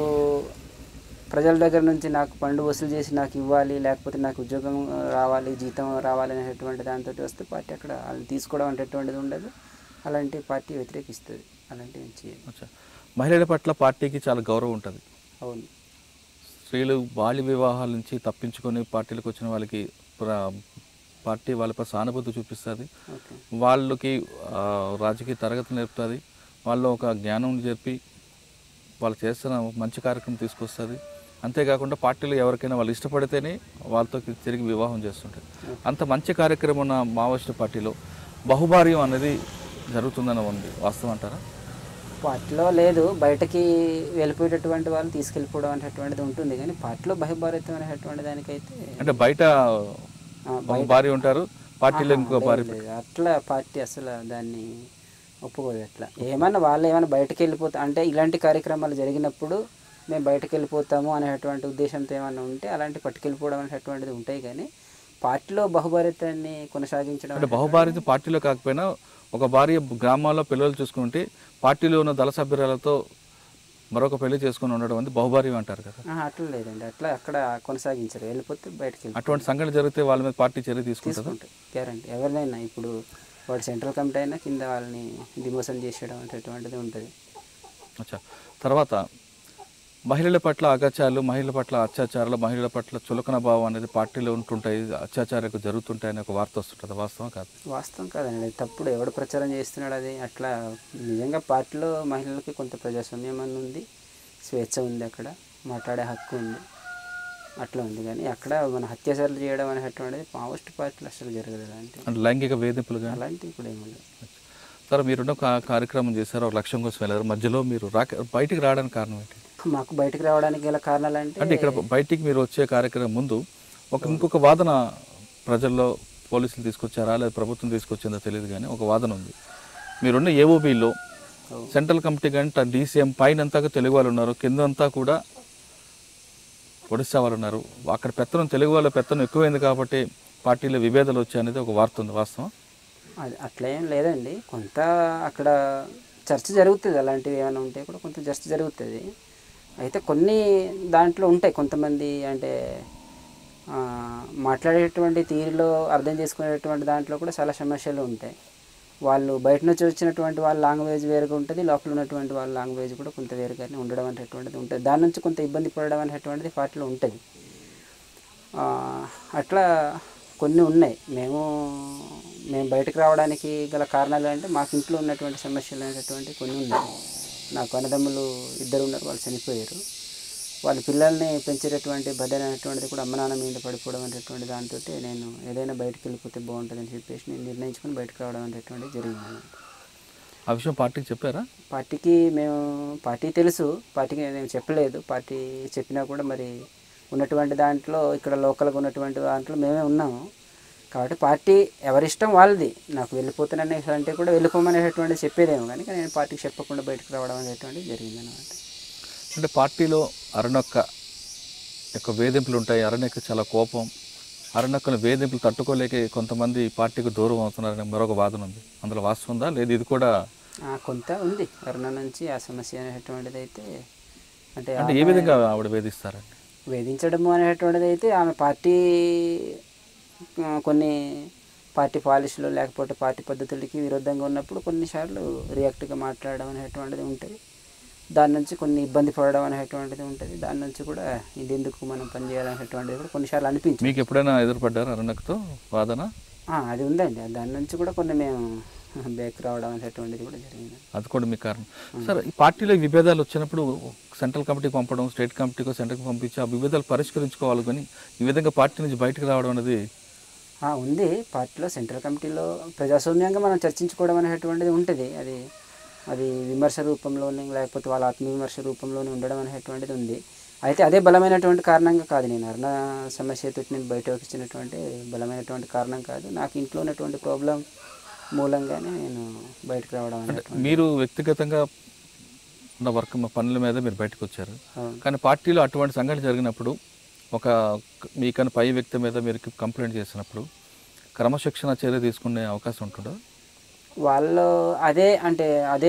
ప్రజల దగ్గర నుంచి నాకు పండు వసూలు చేసి నాకు ఇవ్వాలి లేకపోతే నాకు ఉద్యోగం రావాలి జీతం రావాలి అనేటువంటి దాంతో వస్తే పార్టీ అక్కడ వాళ్ళు తీసుకోవడం అనేటువంటిది ఉండదు అలాంటి పార్టీ వ్యతిరేకిస్తుంది అలాంటివి ఏం చేయదు అచ్చా మహిళల పట్ల పార్టీకి చాలా గౌరవం ఉంటుంది అవును స్త్రీలు బాల్య వివాహాల నుంచి తప్పించుకొని పార్టీలకు వచ్చిన వాళ్ళకి ప్ర- పార్టీ వాళ్ళపై సానుభూతి చూపిస్తుంది ఓకే వాళ్ళకి ఆ, రాజకీయ తరగతి నేర్పుతుంది వాళ్ళు ఒక జ్ఞానం చెప్పి వాళ్ళు చేస్తున్న మంచి కార్యక్రమం తీసుకొస్తుంది అంతేకాకుండా పార్టీలో ఎవరికైనా వాళ్ళు ఇష్టపడితేనే వాళ్ళతో తిరిగి వివాహం చేస్తుంటారు అంత మంచి కార్యక్రమం ఉన్న మావోయిస్ట్ పార్టీలో బహుభార్యం అనేది జరుగుతుందని ఉంది వాస్తవం అంటారా పార్టీలో లేదు బయటకి వెళ్ళిపోయేటటువంటి వాళ్ళు తీసుకెళ్ళిపోవడం అనేటువంటిది ఉంటుంది కానీ పార్టీలో బహిర్భారతం అనేటువంటి దానికైతే అంటే బయట ఆ, ఒక భార్య ఉంటారు పార్టీలో ఆహా, ఇంకో లేదు, భార్య లేదు. అట్లా పార్టీ అసలు దాన్ని ఒప్పుకోదు అట్లా ఏమన్నా వాళ్ళు ఏమైనా బయటకు వెళ్ళిపోతా అంటే ఇలాంటి కార్యక్రమాలు జరిగినప్పుడు మేము బయటకు వెళ్ళిపోతాము అనేటువంటి ఉద్దేశంతో ఏమైనా ఉంటే అలాంటి పట్టుకెళ్ళిపోవడం అనేటువంటిది ఉంటాయి కానీ పార్టీలో బహుభారతాన్ని కొనసాగించడం అంటే బహుభార్య పార్టీలో కాకపోయినా ఒక భార్య గ్రామాల్లో పిల్లలు చూసుకుంటే పార్టీలో ఉన్న దళ సభ్యురాలతో మరొక పెళ్లి చేసుకుని ఉండడం అనేది బహుభార్యం అంటారు కదా ఆహా, అట్లా లేదండి అట్లా అక్కడ కొనసాగించరు వెళ్ళిపోతే బయటకు వెళ్ళి అటువంటి సంఘటన జరిగితే వాళ్ళ మీద పార్టీ చర్య తీసుకుంటుందా తీసుకుంటారు గ్యారంటీ ఎవరినైనా ఇప్పుడు వాడు సెంట్రల్ కమిటీ అయినా కింద వాళ్ళని డిమోషన్ చేసేయడం అనేటువంటిది ఉంటుంది అచ్చా తర్వాత మహిళల పట్ల అగత్యాలు మహిళల పట్ల అత్యాచారాలు మహిళల పట్ల చులకన భావం అనేది పార్టీలో ఉంటుంటాయి అత్యాచారాలు జరుగుతుంటాయి అనే ఒక వార్త వస్తుంటుంది వాస్తవం కాదు వాస్తవం కాదండి అది తప్పుడు ఎవడు ప్రచారం చేస్తున్నాడు అది అట్లా నిజంగా పార్టీలో మహిళలకి కొంత ప్రజాస్వామ్యం అని ఉంది స్వేచ్ఛ ఉంది అక్కడ మాట్లాడే హక్కు ఉంది అట్లా ఉంది కానీ అక్కడ మన అత్యాచారాలు చేయడం అనేటువంటిది మావోస్ట్ పార్టీలో అసలు జరగదు అలాంటి అంటే లైంగిక వేధింపులు కానీ అలాంటివి కూడా ఏముండదు సరే మీరున్న కా- కార్యక్రమం చేశారు ఒక లక్ష్యం కోసం వెళ్ళారు మధ్యలో మీరు రాక బయటికి రావడానికి కారణం ఏంటి మాకు బయటకు రావడానికి గల కారణాలు అంటే అంటే ఇక్కడ బయటికి మీరు వచ్చే కార్యక్రమం ముందు ఒక ఇంకొక వాదన ప్రజల్లో పోలీసులు తీసుకొచ్చారా లేదా ప్రభుత్వం తీసుకొచ్చిందో తెలియదు కానీ ఒక వాదన ఉంది మీరున్న ఏఓబీలో సెంట్రల్ కమిటీ గంట డీసీఎం పైన అంతా తెలుగు వాళ్ళు ఉన్నారు కింద అంతా కూడా ఒడిశా వాళ్ళు ఉన్నారు అక్కడ పెత్తనం తెలుగు వాళ్ళ పెత్తనం ఎక్కువైంది కాబట్టి పార్టీలో విభేదాలు వచ్చాయనేది ఒక వార్త ఉంది వాస్తవం అది అట్లా ఏం లేదండి కొంత అక్కడ చర్చ జరుగుతుంది అలాంటివి ఏమైనా ఉంటే కూడా కొంత చర్చ జరుగుతుంది అయితే కొన్ని దాంట్లో ఉంటాయి కొంతమంది అంటే ఆ, మాట్లాడేటువంటి తీరులో అర్థం చేసుకునేటువంటి దాంట్లో కూడా చాలా సమస్యలు ఉంటాయి వాళ్ళు బయట నుంచి వచ్చినటువంటి వాళ్ళ లాంగ్వేజ్ వేరుగా ఉంటుంది లోపల ఉన్నటువంటి వాళ్ళ లాంగ్వేజ్ కూడా కొంత వేరుగానే ఉండడం అనేటువంటిది ఉంటుంది దాని నుంచి కొంత ఇబ్బంది పడడం అనేటువంటిది పార్టీలో ఉంటుంది ఆ, అట్లా కొన్ని ఉన్నాయి మేము మేము బయటకు రావడానికి గల కారణాలు అంటే మాకు ఇంట్లో ఉన్నటువంటి సమస్యలు అనేటువంటి కొన్ని ఉన్నాయి నాకు అన్నదమ్ములు ఇద్దరు ఉన్నారు వాళ్ళు చనిపోయారు వాళ్ళ పిల్లల్ని పెంచేటటువంటి బదన అనేటువంటిది కూడా అమ్మ నాన్న మీద పడిపోవడం అనేటువంటి దాంతో నేను ఏదైనా బయటకు వెళ్ళిపోతే బాగుంటుందని చెప్పేసి నేను నిర్ణయించుకొని బయటకు రావడం అనేటువంటిది జరిగింది ఆ విషయం పార్టీకి చెప్పారా పార్టీకి మేము పార్టీ తెలుసు పార్టీకి నేను చెప్పలేదు పార్టీ చెప్పినా కూడా మరి ఉన్నటువంటి దాంట్లో ఇక్కడ లోకల్గా ఉన్నటువంటి దాంట్లో మేమే ఉన్నాము కాబట్టి పార్టీ ఎవరిష్టం వాళ్ళది నాకు వెళ్ళిపోతాననే అంటే కూడా వెళ్ళిపోమనేటువంటిది చెప్పేదేమో కానీ కానీ నేను పార్టీకి చెప్పకుండా బయటకు రావడం అనేటువంటిది జరిగింది అనమాట అంటే పార్టీలో అరణొక్క యొక్క వేధింపులు ఉంటాయి అరణ్యకు చాలా కోపం అరణ్యక్కల వేధింపులు తట్టుకోలేక కొంతమంది పార్టీకి దూరం అవుతున్నారనే మరొక వాదన ఉంది అందులో వాస్తవం ఉందా లేదు ఇది కూడా కొంత ఉంది అరుణ నుంచి ఆ సమస్య అనేటువంటిది అయితే అంటే అంటే ఏ విధంగా ఆవిడ వేధిస్తారండి వేధించడము అనేటువంటిది అయితే ఆమె పార్టీ ఆ, కొన్ని పార్టీ పాలసీలు లేకపోతే పార్టీ పద్ధతులకి విరుద్ధంగా ఉన్నప్పుడు కొన్నిసార్లు రియాక్ట్గా మాట్లాడడం అనేటువంటిది ఉంటుంది దాని నుంచి కొన్ని ఇబ్బంది పడడం అనేటువంటిది ఉంటుంది దాని నుంచి కూడా ఇది ఎందుకు మనం పనిచేయాలనేటువంటిది కూడా కొన్నిసార్లు అనిపించింది మీకు ఎప్పుడైనా ఎదురుపడ్డారు అరణ్యకతో వాదన ఆ, అది ఉందండి దాని నుంచి కూడా కొన్ని మేము బ్యాక్ రావడం అనేటువంటిది కూడా జరిగింది అది కూడా మీ కారణం సార్ ఈ పార్టీలో ఈ విభేదాలు వచ్చినప్పుడు సెంట్రల్ కమిటీకి పంపడం స్టేట్ కమిటీకో సెంట్రల్కి పంపించి ఆ విభేదాలు పరిష్కరించుకోవాలి కానీ ఈ విధంగా పార్టీ నుంచి బయటకు రావడం అనేది ఆ, ఉంది పార్టీలో సెంట్రల్ కమిటీలో ప్రజాస్వామ్యంగా మనం చర్చించుకోవడం అనేటువంటిది ఉంటుంది అది అది విమర్శ రూపంలోనే లేకపోతే వాళ్ళ ఆత్మవిమర్శ రూపంలోనే ఉండడం అనేటువంటిది ఉంది అయితే అదే బలమైనటువంటి కారణంగా కాదు నేను అరుణ సమస్యతో నేను బయట వచ్చినటువంటి బలమైనటువంటి కారణం కాదు నాకు ఇంట్లో ఉన్నటువంటి ప్రాబ్లం మూలంగానే నేను బయటకు రావడం అనేటువంటి మీరు వ్యక్తిగతంగా ఉన్న వర్క్ పనుల మీద మీరు బయటకు వచ్చారు అవును. కానీ పార్టీలో అటువంటి సంఘటన జరిగినప్పుడు ఒక మీకన్నా పై వ్యక్తి మీద మీరు కంప్లైంట్ చేసినప్పుడు క్రమశిక్షణ చర్య తీసుకునే అవకాశం ఉంటుందా వాళ్ళు అదే అంటే అదే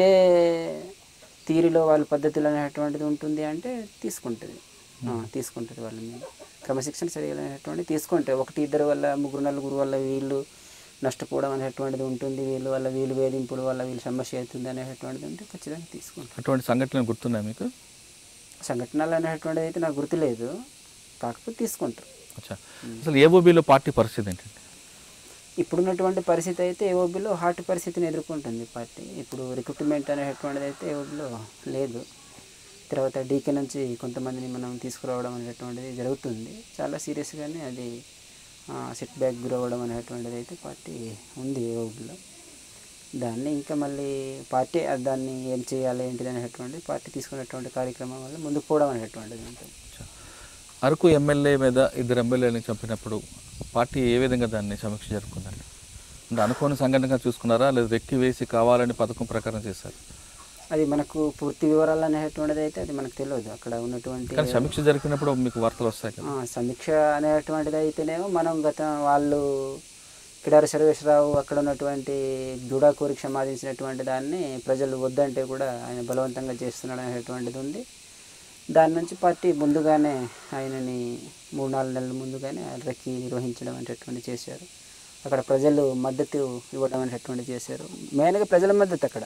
తీరులో వాళ్ళ పద్ధతులు అనేటువంటిది ఉంటుంది అంటే తీసుకుంటుంది ఆ, తీసుకుంటుంది వాళ్ళ మీద క్రమశిక్షణ చర్యలు అనేటువంటిది తీసుకుంటాయి ఒకటి ఇద్దరు వల్ల ముగ్గురు నలుగురు వల్ల వీళ్ళు నష్టపోవడం అనేటువంటిది ఉంటుంది వీళ్ళ వల్ల వీళ్ళు వేధింపుల వల్ల వీళ్ళు సమస్య అవుతుంది అనేటువంటిది ఉంటే ఖచ్చితంగా తీసుకుంటారు అటువంటి సంఘటనలు గుర్తున్నాయి మీకు సంఘటనలు అనేటువంటిది అయితే నాకు గుర్తులేదు కాకపోతే తీసుకుంటారు అచ్చా అసలు ఏఓబీలో పార్టీ పరిస్థితి ఏంటండి ఇప్పుడున్నటువంటి పరిస్థితి అయితే ఏఓబిలో హార్ట్ పరిస్థితిని ఎదుర్కొంటుంది పార్టీ ఇప్పుడు రిక్రూట్మెంట్ అనేటువంటిది అయితే ఏఓబిలో లేదు తర్వాత డీకే నుంచి కొంతమందిని మనం తీసుకురావడం అనేటువంటిది జరుగుతుంది చాలా సీరియస్గానే అది సెట్ బ్యాక్ గురవ్వడం అనేటువంటిది అయితే పార్టీ ఉంది ఏఓబిలో దాన్ని ఇంకా మళ్ళీ పార్టీ దాన్ని ఏం చేయాలి ఏంటిది అనేటువంటిది పార్టీ తీసుకున్నటువంటి కార్యక్రమం వల్ల ముందుకు పోవడం అనేటువంటిది ఉంటుంది అచ్చా. అరకు ఎమ్మెల్యే మీద ఇద్దరు ఎమ్మెల్యేని చంపినప్పుడు పార్టీ ఏ విధంగా దాన్ని సమీక్ష జరుపుకుందండి అంటే అనుకోని సంఘటనగా చూసుకున్నారా లేదా వెక్కి వేసి కావాలని పథకం ప్రకారం చేశారు అది మనకు పూర్తి వివరాలు అనేటువంటిది అయితే అది మనకు తెలియదు అక్కడ ఉన్నటువంటి కానీ సమీక్ష జరిపినప్పుడు మీకు వార్తలు వస్తాయి కదా ఆ, సమీక్ష అనేటువంటిది అయితేనేమో మనం గత వాళ్ళు కిడారి సర్వేశ్వరరావు అక్కడ ఉన్నటువంటి జూడాకూరికి సమాధించినటువంటి దాన్ని ప్రజలు వద్దంటే కూడా ఆయన బలవంతంగా చేస్తున్నాడు అనేటువంటిది ఉంది దాని నుంచి పార్టీ ముందుగానే ఆయనని మూడు నాలుగు నెలల ముందుగానే రెక్కి నిర్వహించడం అనేటువంటి చేశారు అక్కడ ప్రజలు మద్దతు ఇవ్వడం అనేటువంటి చేశారు మెయిన్గా ప్రజల మద్దతు అక్కడ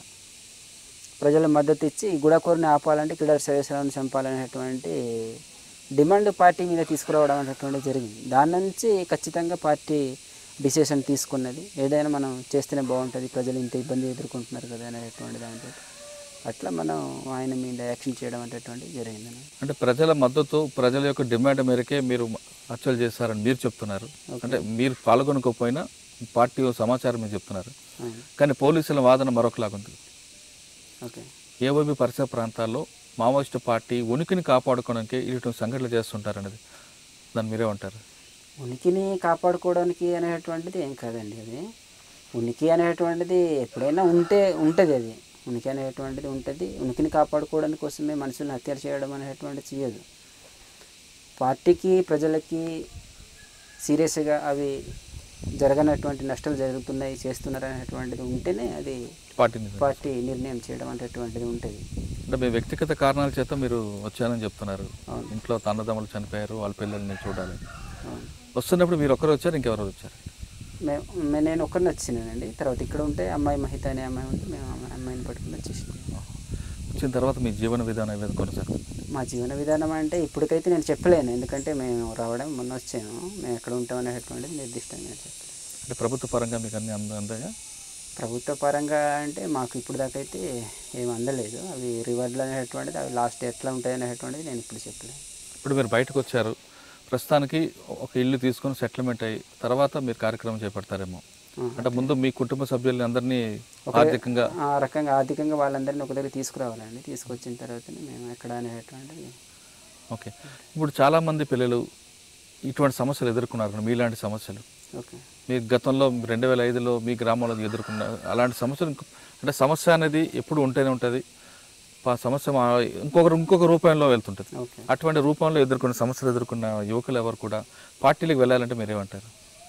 ప్రజల మద్దతు ఇచ్చి ఈ గుడాకూరుని ఆపాలంటే కిడారి సర్వేశ్వరరావుని చంపాలనేటువంటి డిమాండ్ పార్టీ మీద తీసుకురావడం అనేటువంటిది జరిగింది దాని నుంచి ఖచ్చితంగా పార్టీ డిసిషన్ తీసుకున్నది ఏదైనా మనం చేస్తేనే బాగుంటుంది ప్రజలు ఇంత ఇబ్బంది ఎదుర్కొంటున్నారు కదా అనేటువంటి దాంతో అట్లా మనం ఆయన మీద యాక్షన్ చేయడం అనేటువంటిది జరిగింది అంటే ప్రజల మద్దతు ప్రజల యొక్క డిమాండ్ మేరకే మీరు హత్యలు చేస్తారని మీరు చెప్తున్నారు అంటే మీరు పాల్గొనకపోయినా పార్టీ సమాచారం మీరు చెప్తున్నారు కానీ పోలీసుల వాదన మరొకలాగుంది ఓకే ఏఓబి పరిసర ప్రాంతాల్లో మావోయిస్టు పార్టీ ఉనికిని కాపాడుకోవడానికి ఇటువంటి సంఘటనలు చేస్తుంటారనేది దాన్ని మీరే ఉంటారు ఉనికిని కాపాడుకోవడానికి అనేటువంటిది ఏం కాదండి అది ఉనికి అనేటువంటిది ఎప్పుడైనా ఉంటే ఉంటుంది అది ఉనికి అనేటువంటిది ఉంటుంది ఉనికిని కాపాడుకోవడానికి కోసమే మనుషులను హత్యలు చేయడం అనేటువంటిది చేయదు పార్టీకి ప్రజలకి సీరియస్గా అవి జరగనటువంటి నష్టాలు జరుగుతున్నాయి చేస్తున్నారు అనేటువంటిది ఉంటేనే అది పార్టీని పార్టీ నిర్ణయం చేయడం అనేటువంటిది ఉంటుంది అంటే మీ వ్యక్తిగత కారణాల చేత మీరు వచ్చారని చెప్తున్నారు అవును. ఇంట్లో అన్నదమ్ములు చనిపోయారు వాళ్ళ పిల్లల్ని చూడాలి అవును. వస్తున్నప్పుడు మీరు ఒక్కరు వచ్చారు ఇంకెవరు వచ్చారు మేము మే- నేను ఒక్కరిని వచ్చినానండి తర్వాత ఇక్కడ ఉంటే అమ్మాయి మహిత అనే అమ్మాయి ఉంటే మేము అమ్మాయి- అమ్మాయిని పట్టుకుని వచ్చేసినాం వచ్చిన తర్వాత మీ జీవన విధానం ఏదైనా కొనసాగుతుంది మా జీవన విధానం అంటే ఇప్పటికైతే నేను చెప్పలేను ఎందుకంటే మేము రావడం మొన్న వచ్చాను మేము ఎక్కడ ఉంటాం అనేటువంటిది నిర్దిష్టంగా నేను చెప్పలేను అంటే ప్రభుత్వ పరంగా మీకు అన్ని అంద అందాయా ప్రభుత్వ పరంగా అంటే మాకు ఇప్పుడు దాకా అయితే ఏం అందలేదు అవి రివార్డులు అనేటువంటిది అవి లాస్ట్ ఎట్లా ఉంటాయి అనేటువంటిది నేను ఇప్పుడు చెప్పలేను ఇప్పుడు మీరు బయటకు వచ్చారు ప్రస్తుతానికి ఒక ఇల్లు తీసుకొని సెటిల్మెంట్ అయ్యి తర్వాత మీరు కార్యక్రమం చేపడతారేమో ఆ. అంటే ముందు మీ కుటుంబ సభ్యుల్ని అందరినీ ఆర్థికంగా ఆ రకంగా ఆర్థికంగా వాళ్ళందరినీ ఒక దగ్గర తీసుకురావాలండి తీసుకొచ్చిన తర్వాతనే మేము ఎక్కడ అనేటువంటిది ఓకే ఇప్పుడు చాలామంది పిల్లలు ఇటువంటి సమస్యలు ఎదుర్కొన్నారు మీలాంటి సమస్యలు ఓకే మీరు గతంలో రెండు వేల ఐదులో మీ గ్రామంలో ఎదుర్కొన్న అలాంటి సమస్యలు ఇంకో- అంటే సమస్య అనేది ఎప్పుడు ఉంటూనే ఉంటుంది ఆ సమస్య మా- ఇంకొకరు ఇంకొక రూపంలో వెళ్తుంటుంది ఓకే అటువంటి రూపంలో ఎదుర్కొన్న సమస్యలు ఎదుర్కొన్న యువకులు ఎవరు కూడా పార్టీలకు వెళ్ళాలంటే మీరు ఏమంటారు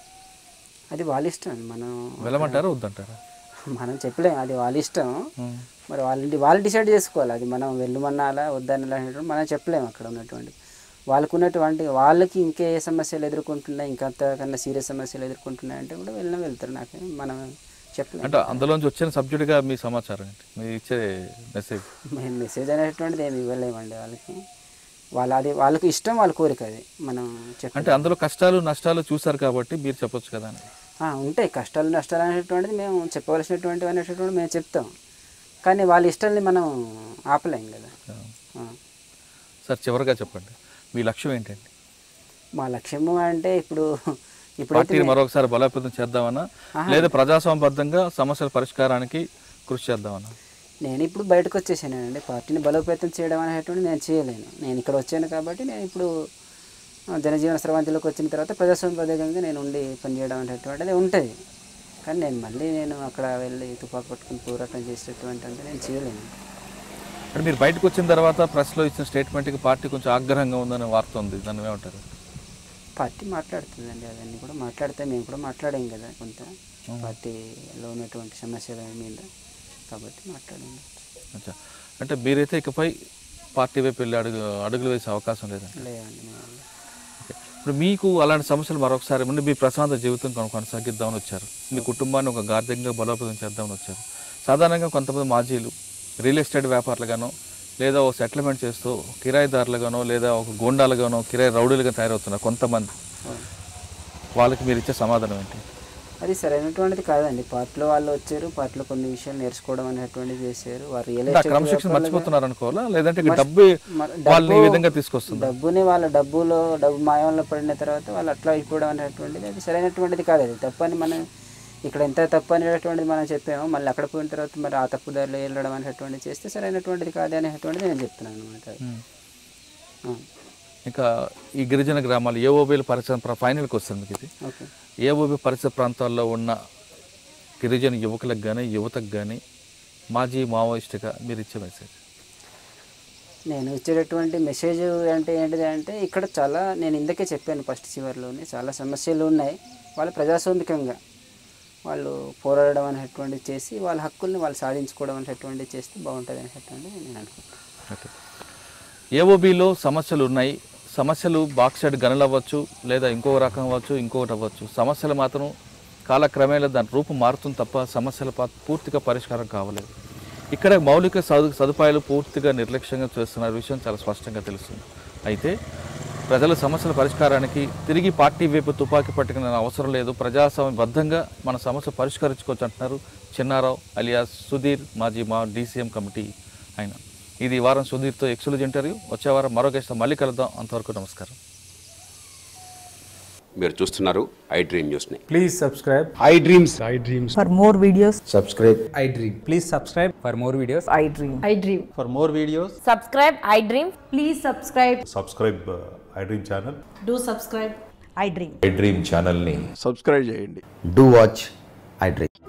అది వాళ్ళ ఇష్టం అండి మనం వెళ్ళమంటారా వద్దంటారా మనం చెప్పలేం అది వాళ్ళ ఇష్టం ఉం. మరి వాళ్ళ వాళ్ళు డిసైడ్ చేసుకోవాలి అది మనం వెళ్ళమనాలా వద్దనాలా అనేటువంటి మనం చెప్పలేము అక్కడ ఉన్నటువంటి వాళ్ళకు ఉన్నటువంటి వాళ్ళకి ఇంకే సమస్యలు ఎదుర్కొంటున్నాయి ఇంకా అంతకన్నా సీరియస్ సమస్యలు ఎదుర్కొంటున్నాయి అంటే కూడా వెళ్ళినా వెళ్తారు నాకు మనం చెప్పలేము అంటే అందులోంచి వచ్చిన సబ్జెక్టుగా మీ సమాచారం ఏంటి మీరు ఇచ్చే మెసేజ్ మేము మెసేజ్ అనేటువంటిది ఏమి ఇవ్వలేమండి వాళ్ళకి వాళ్ళ అది వాళ్ళకి ఇష్టం వాళ్ళ కోరిక అది మనం చెప్ప అంటే అందులో కష్టాలు నష్టాలు చూసారు కాబట్టి మీరు చెప్పొచ్చు కదా అని ఆ, ఉంటాయి కష్టాలు నష్టాలు అనేటువంటిది మేము చెప్పవలసినటువంటివి అనేటటువంటి మేము చెప్తాం కానీ వాళ్ళ ఇష్టాన్ని మనం ఆపలేం కదా ఆ. సార్ చివరిగా చెప్పండి మీ లక్ష్యం ఏంటండి మా లక్ష్యము అంటే ఇప్పుడు ఇప్పుడైతే పార్టీని మరొకసారి బలోపేతం చేద్దామన్నా లేదా ప్రజాస్వామ్యబద్ధంగా సమస్యల పరిష్కారానికి కృషి చేద్దామన్నా నేను ఇప్పుడు బయటకు వచ్చేసానండి పార్టీని బలోపేతం చేయడం అనేటువంటి నేను చేయలేను నేను ఇక్కడ వచ్చాను కాబట్టి నేను ఇప్పుడు ఆ, జనజీవన స్రవంతిలోకి వచ్చిన తర్వాత ప్రజాస్వామ్యబద్ధంగా నేను ఉండి పనిచేయడం అనేటువంటిది ఉంటుంది కానీ నేను మళ్ళీ నేను అక్కడ వెళ్ళి తుపాకు పట్టుకుని పోరాటం చేసేటువంటి అంటే నేను చేయలేను అంటే మీరు బయటకు వచ్చిన తర్వాత ప్రెస్లో ఇచ్చిన స్టేట్మెంట్కి పార్టీ కొంచెం ఆగ్రహంగా ఉందనే వార్త ఉంది దాన్ని ఏమంటారు పార్టీ మాట్లాడుతుందండి అవన్నీ కూడా మాట్లాడితే మేము కూడా మాట్లాడాం కదా కొంత పార్టీలో ఉన్నటువంటి సమస్యల మీద కాబట్టి మాట్లాడాం అచ్చా అంటే మీరైతే ఇకపై పార్టీ వైపు వెళ్ళి అడుగు అడుగులు వేసే అవకాశం లేదండి లేదండి మేము ఓకే. ఇప్పుడు మీకు అలాంటి సమస్యలు మరొకసారి ముందు మీ ప్రశాంత జీవితం కొన- కొనసాగిద్దామని వచ్చారు మీ కుటుంబాన్ని ఒక గార్డెన్గా బలోపేతం చేద్దామని వచ్చారు సాధారణంగా కొంతమంది మాజీలు రియల్ ఎస్టేట్ వ్యాపారులుగానో లేదా ఒక సెటిల్మెంట్ చేస్తూ కిరాయిదారులుగానో లేదా ఒక గోండాలుగానో కిరాయి రౌడీలుగా తయారవుతున్నారు కొంతమంది వాళ్ళకి మీరు ఇచ్చే సమాధానం ఏంటి అది సరైనటువంటిది కాదండి పార్టీలో వాళ్ళు వచ్చారు పార్టీలో కొన్ని విషయాలు నేర్చుకోవడం అనేటువంటిది చేశారు వారు రియల్ అంటే ఆ ఎస్టేట్ క్రమశిక్షణ వ్యాపారులుగా- మర్చిపోతున్నారు అనుకోవాలా లేదంటే ఇక డబ్బు మరి వాళ్ళని ఈ డబ్బు- విధంగా తీసుకొస్తుంది డబ్బుని వాళ్ళ డబ్బులో డబ్బు మాయంలో పడిన తర్వాత వాళ్ళు అట్లా అయిపోవడం అనేటువంటిది అది సరైనటువంటిది కాదు అది తప్పని మనం ఇక్కడ ఎంత తప్పు అనేటువంటిది మనం చెప్పాము మళ్ళీ అక్కడ పోయిన తర్వాత మరి ఆ తప్పు దారిలో వెళ్ళడం అనేటువంటిది చేస్తే సరైనటువంటిది కాదు అనేటువంటిది నేను చెప్తున్నాను అనమాట ఇంకా ఈ గిరిజన గ్రామాలు ఏఓబీల పరిసర ఫైనల్కి వస్తుంది మీకు ఇది ఓకే ఏఓబీ పరిసర ప్రాంతాల్లో ఉన్న గిరిజన యువకులకు కానీ యువతకు కానీ మాజీ మావోయిస్టుగా మీరు ఇచ్చే మెసేజ్ నేను ఇచ్చేటటువంటి మెసేజ్ అంటే ఏంటిది అంటే ఇక్కడ చాలా నేను ఇందకే చెప్పాను ఫస్ట్ చివరిలోనే చాలా సమస్యలు ఉన్నాయి వాళ్ళు ప్రజాస్వామికంగా వాళ్ళు పోరాడడం అనేటువంటిది చేసి వాళ్ళ హక్కుల్ని వాళ్ళు సాధించుకోవడం అనేటువంటిది చేస్తే బాగుంటుంది అనేటువంటిది నేను అనుకుంటున్నాను ఓకే ఏఓబీలో సమస్యలు ఉన్నాయి సమస్యలు బాక్సైడ్ గనులు అవ్వచ్చు లేదా ఇంకొక రకం అవ్వచ్చు ఇంకొకటి అవ్వచ్చు సమస్యలు మాత్రం కాలక్రమేణా దాని రూపం మారుతుంది తప్ప సమస్యల పా- పూర్తిగా పరిష్కారం కావలేదు ఇక్కడ మౌలిక సదు సదుపాయాలు పూర్తిగా నిర్లక్ష్యంగా చేస్తున్న విషయం చాలా స్పష్టంగా తెలుస్తుంది అయితే ప్రజల సమస్యల పరిష్కారానికి తిరిగి పార్టీ వైపు తుపాకీ పట్టుకునే అవసరం లేదు ప్రజాస్వామ్యబద్ధంగా మన సమస్య పరిష్కరించుకోవచ్చు అంటున్నారు చిన్నారావు అలియాస్ సుధీర్ మాజీ మా డీసీఎం కమిటీ ఆయన ఇది ఈ వారం సుధీర్తో ఎక్స్క్లూజ్ ఇంటర్వ్యూ వచ్చే వారం మరో గెస్ట్ మళ్ళీ కలుద్దాం అంతవరకు నమస్కారం మీరు చూస్తున్నారు ఐ డ్రీమ్ న్యూస్ని Please subscribe. I dreams. I dreams. For more videos, Subscribe. I dream. Please subscribe for more videos. I dream. I dream. For more videos. Subscribe, I dream. Please subscribe. Subscribe I dream channel Do subscribe. I dream. I dream ఛానల్ని Subscribe చేయండి Do watch I Dream.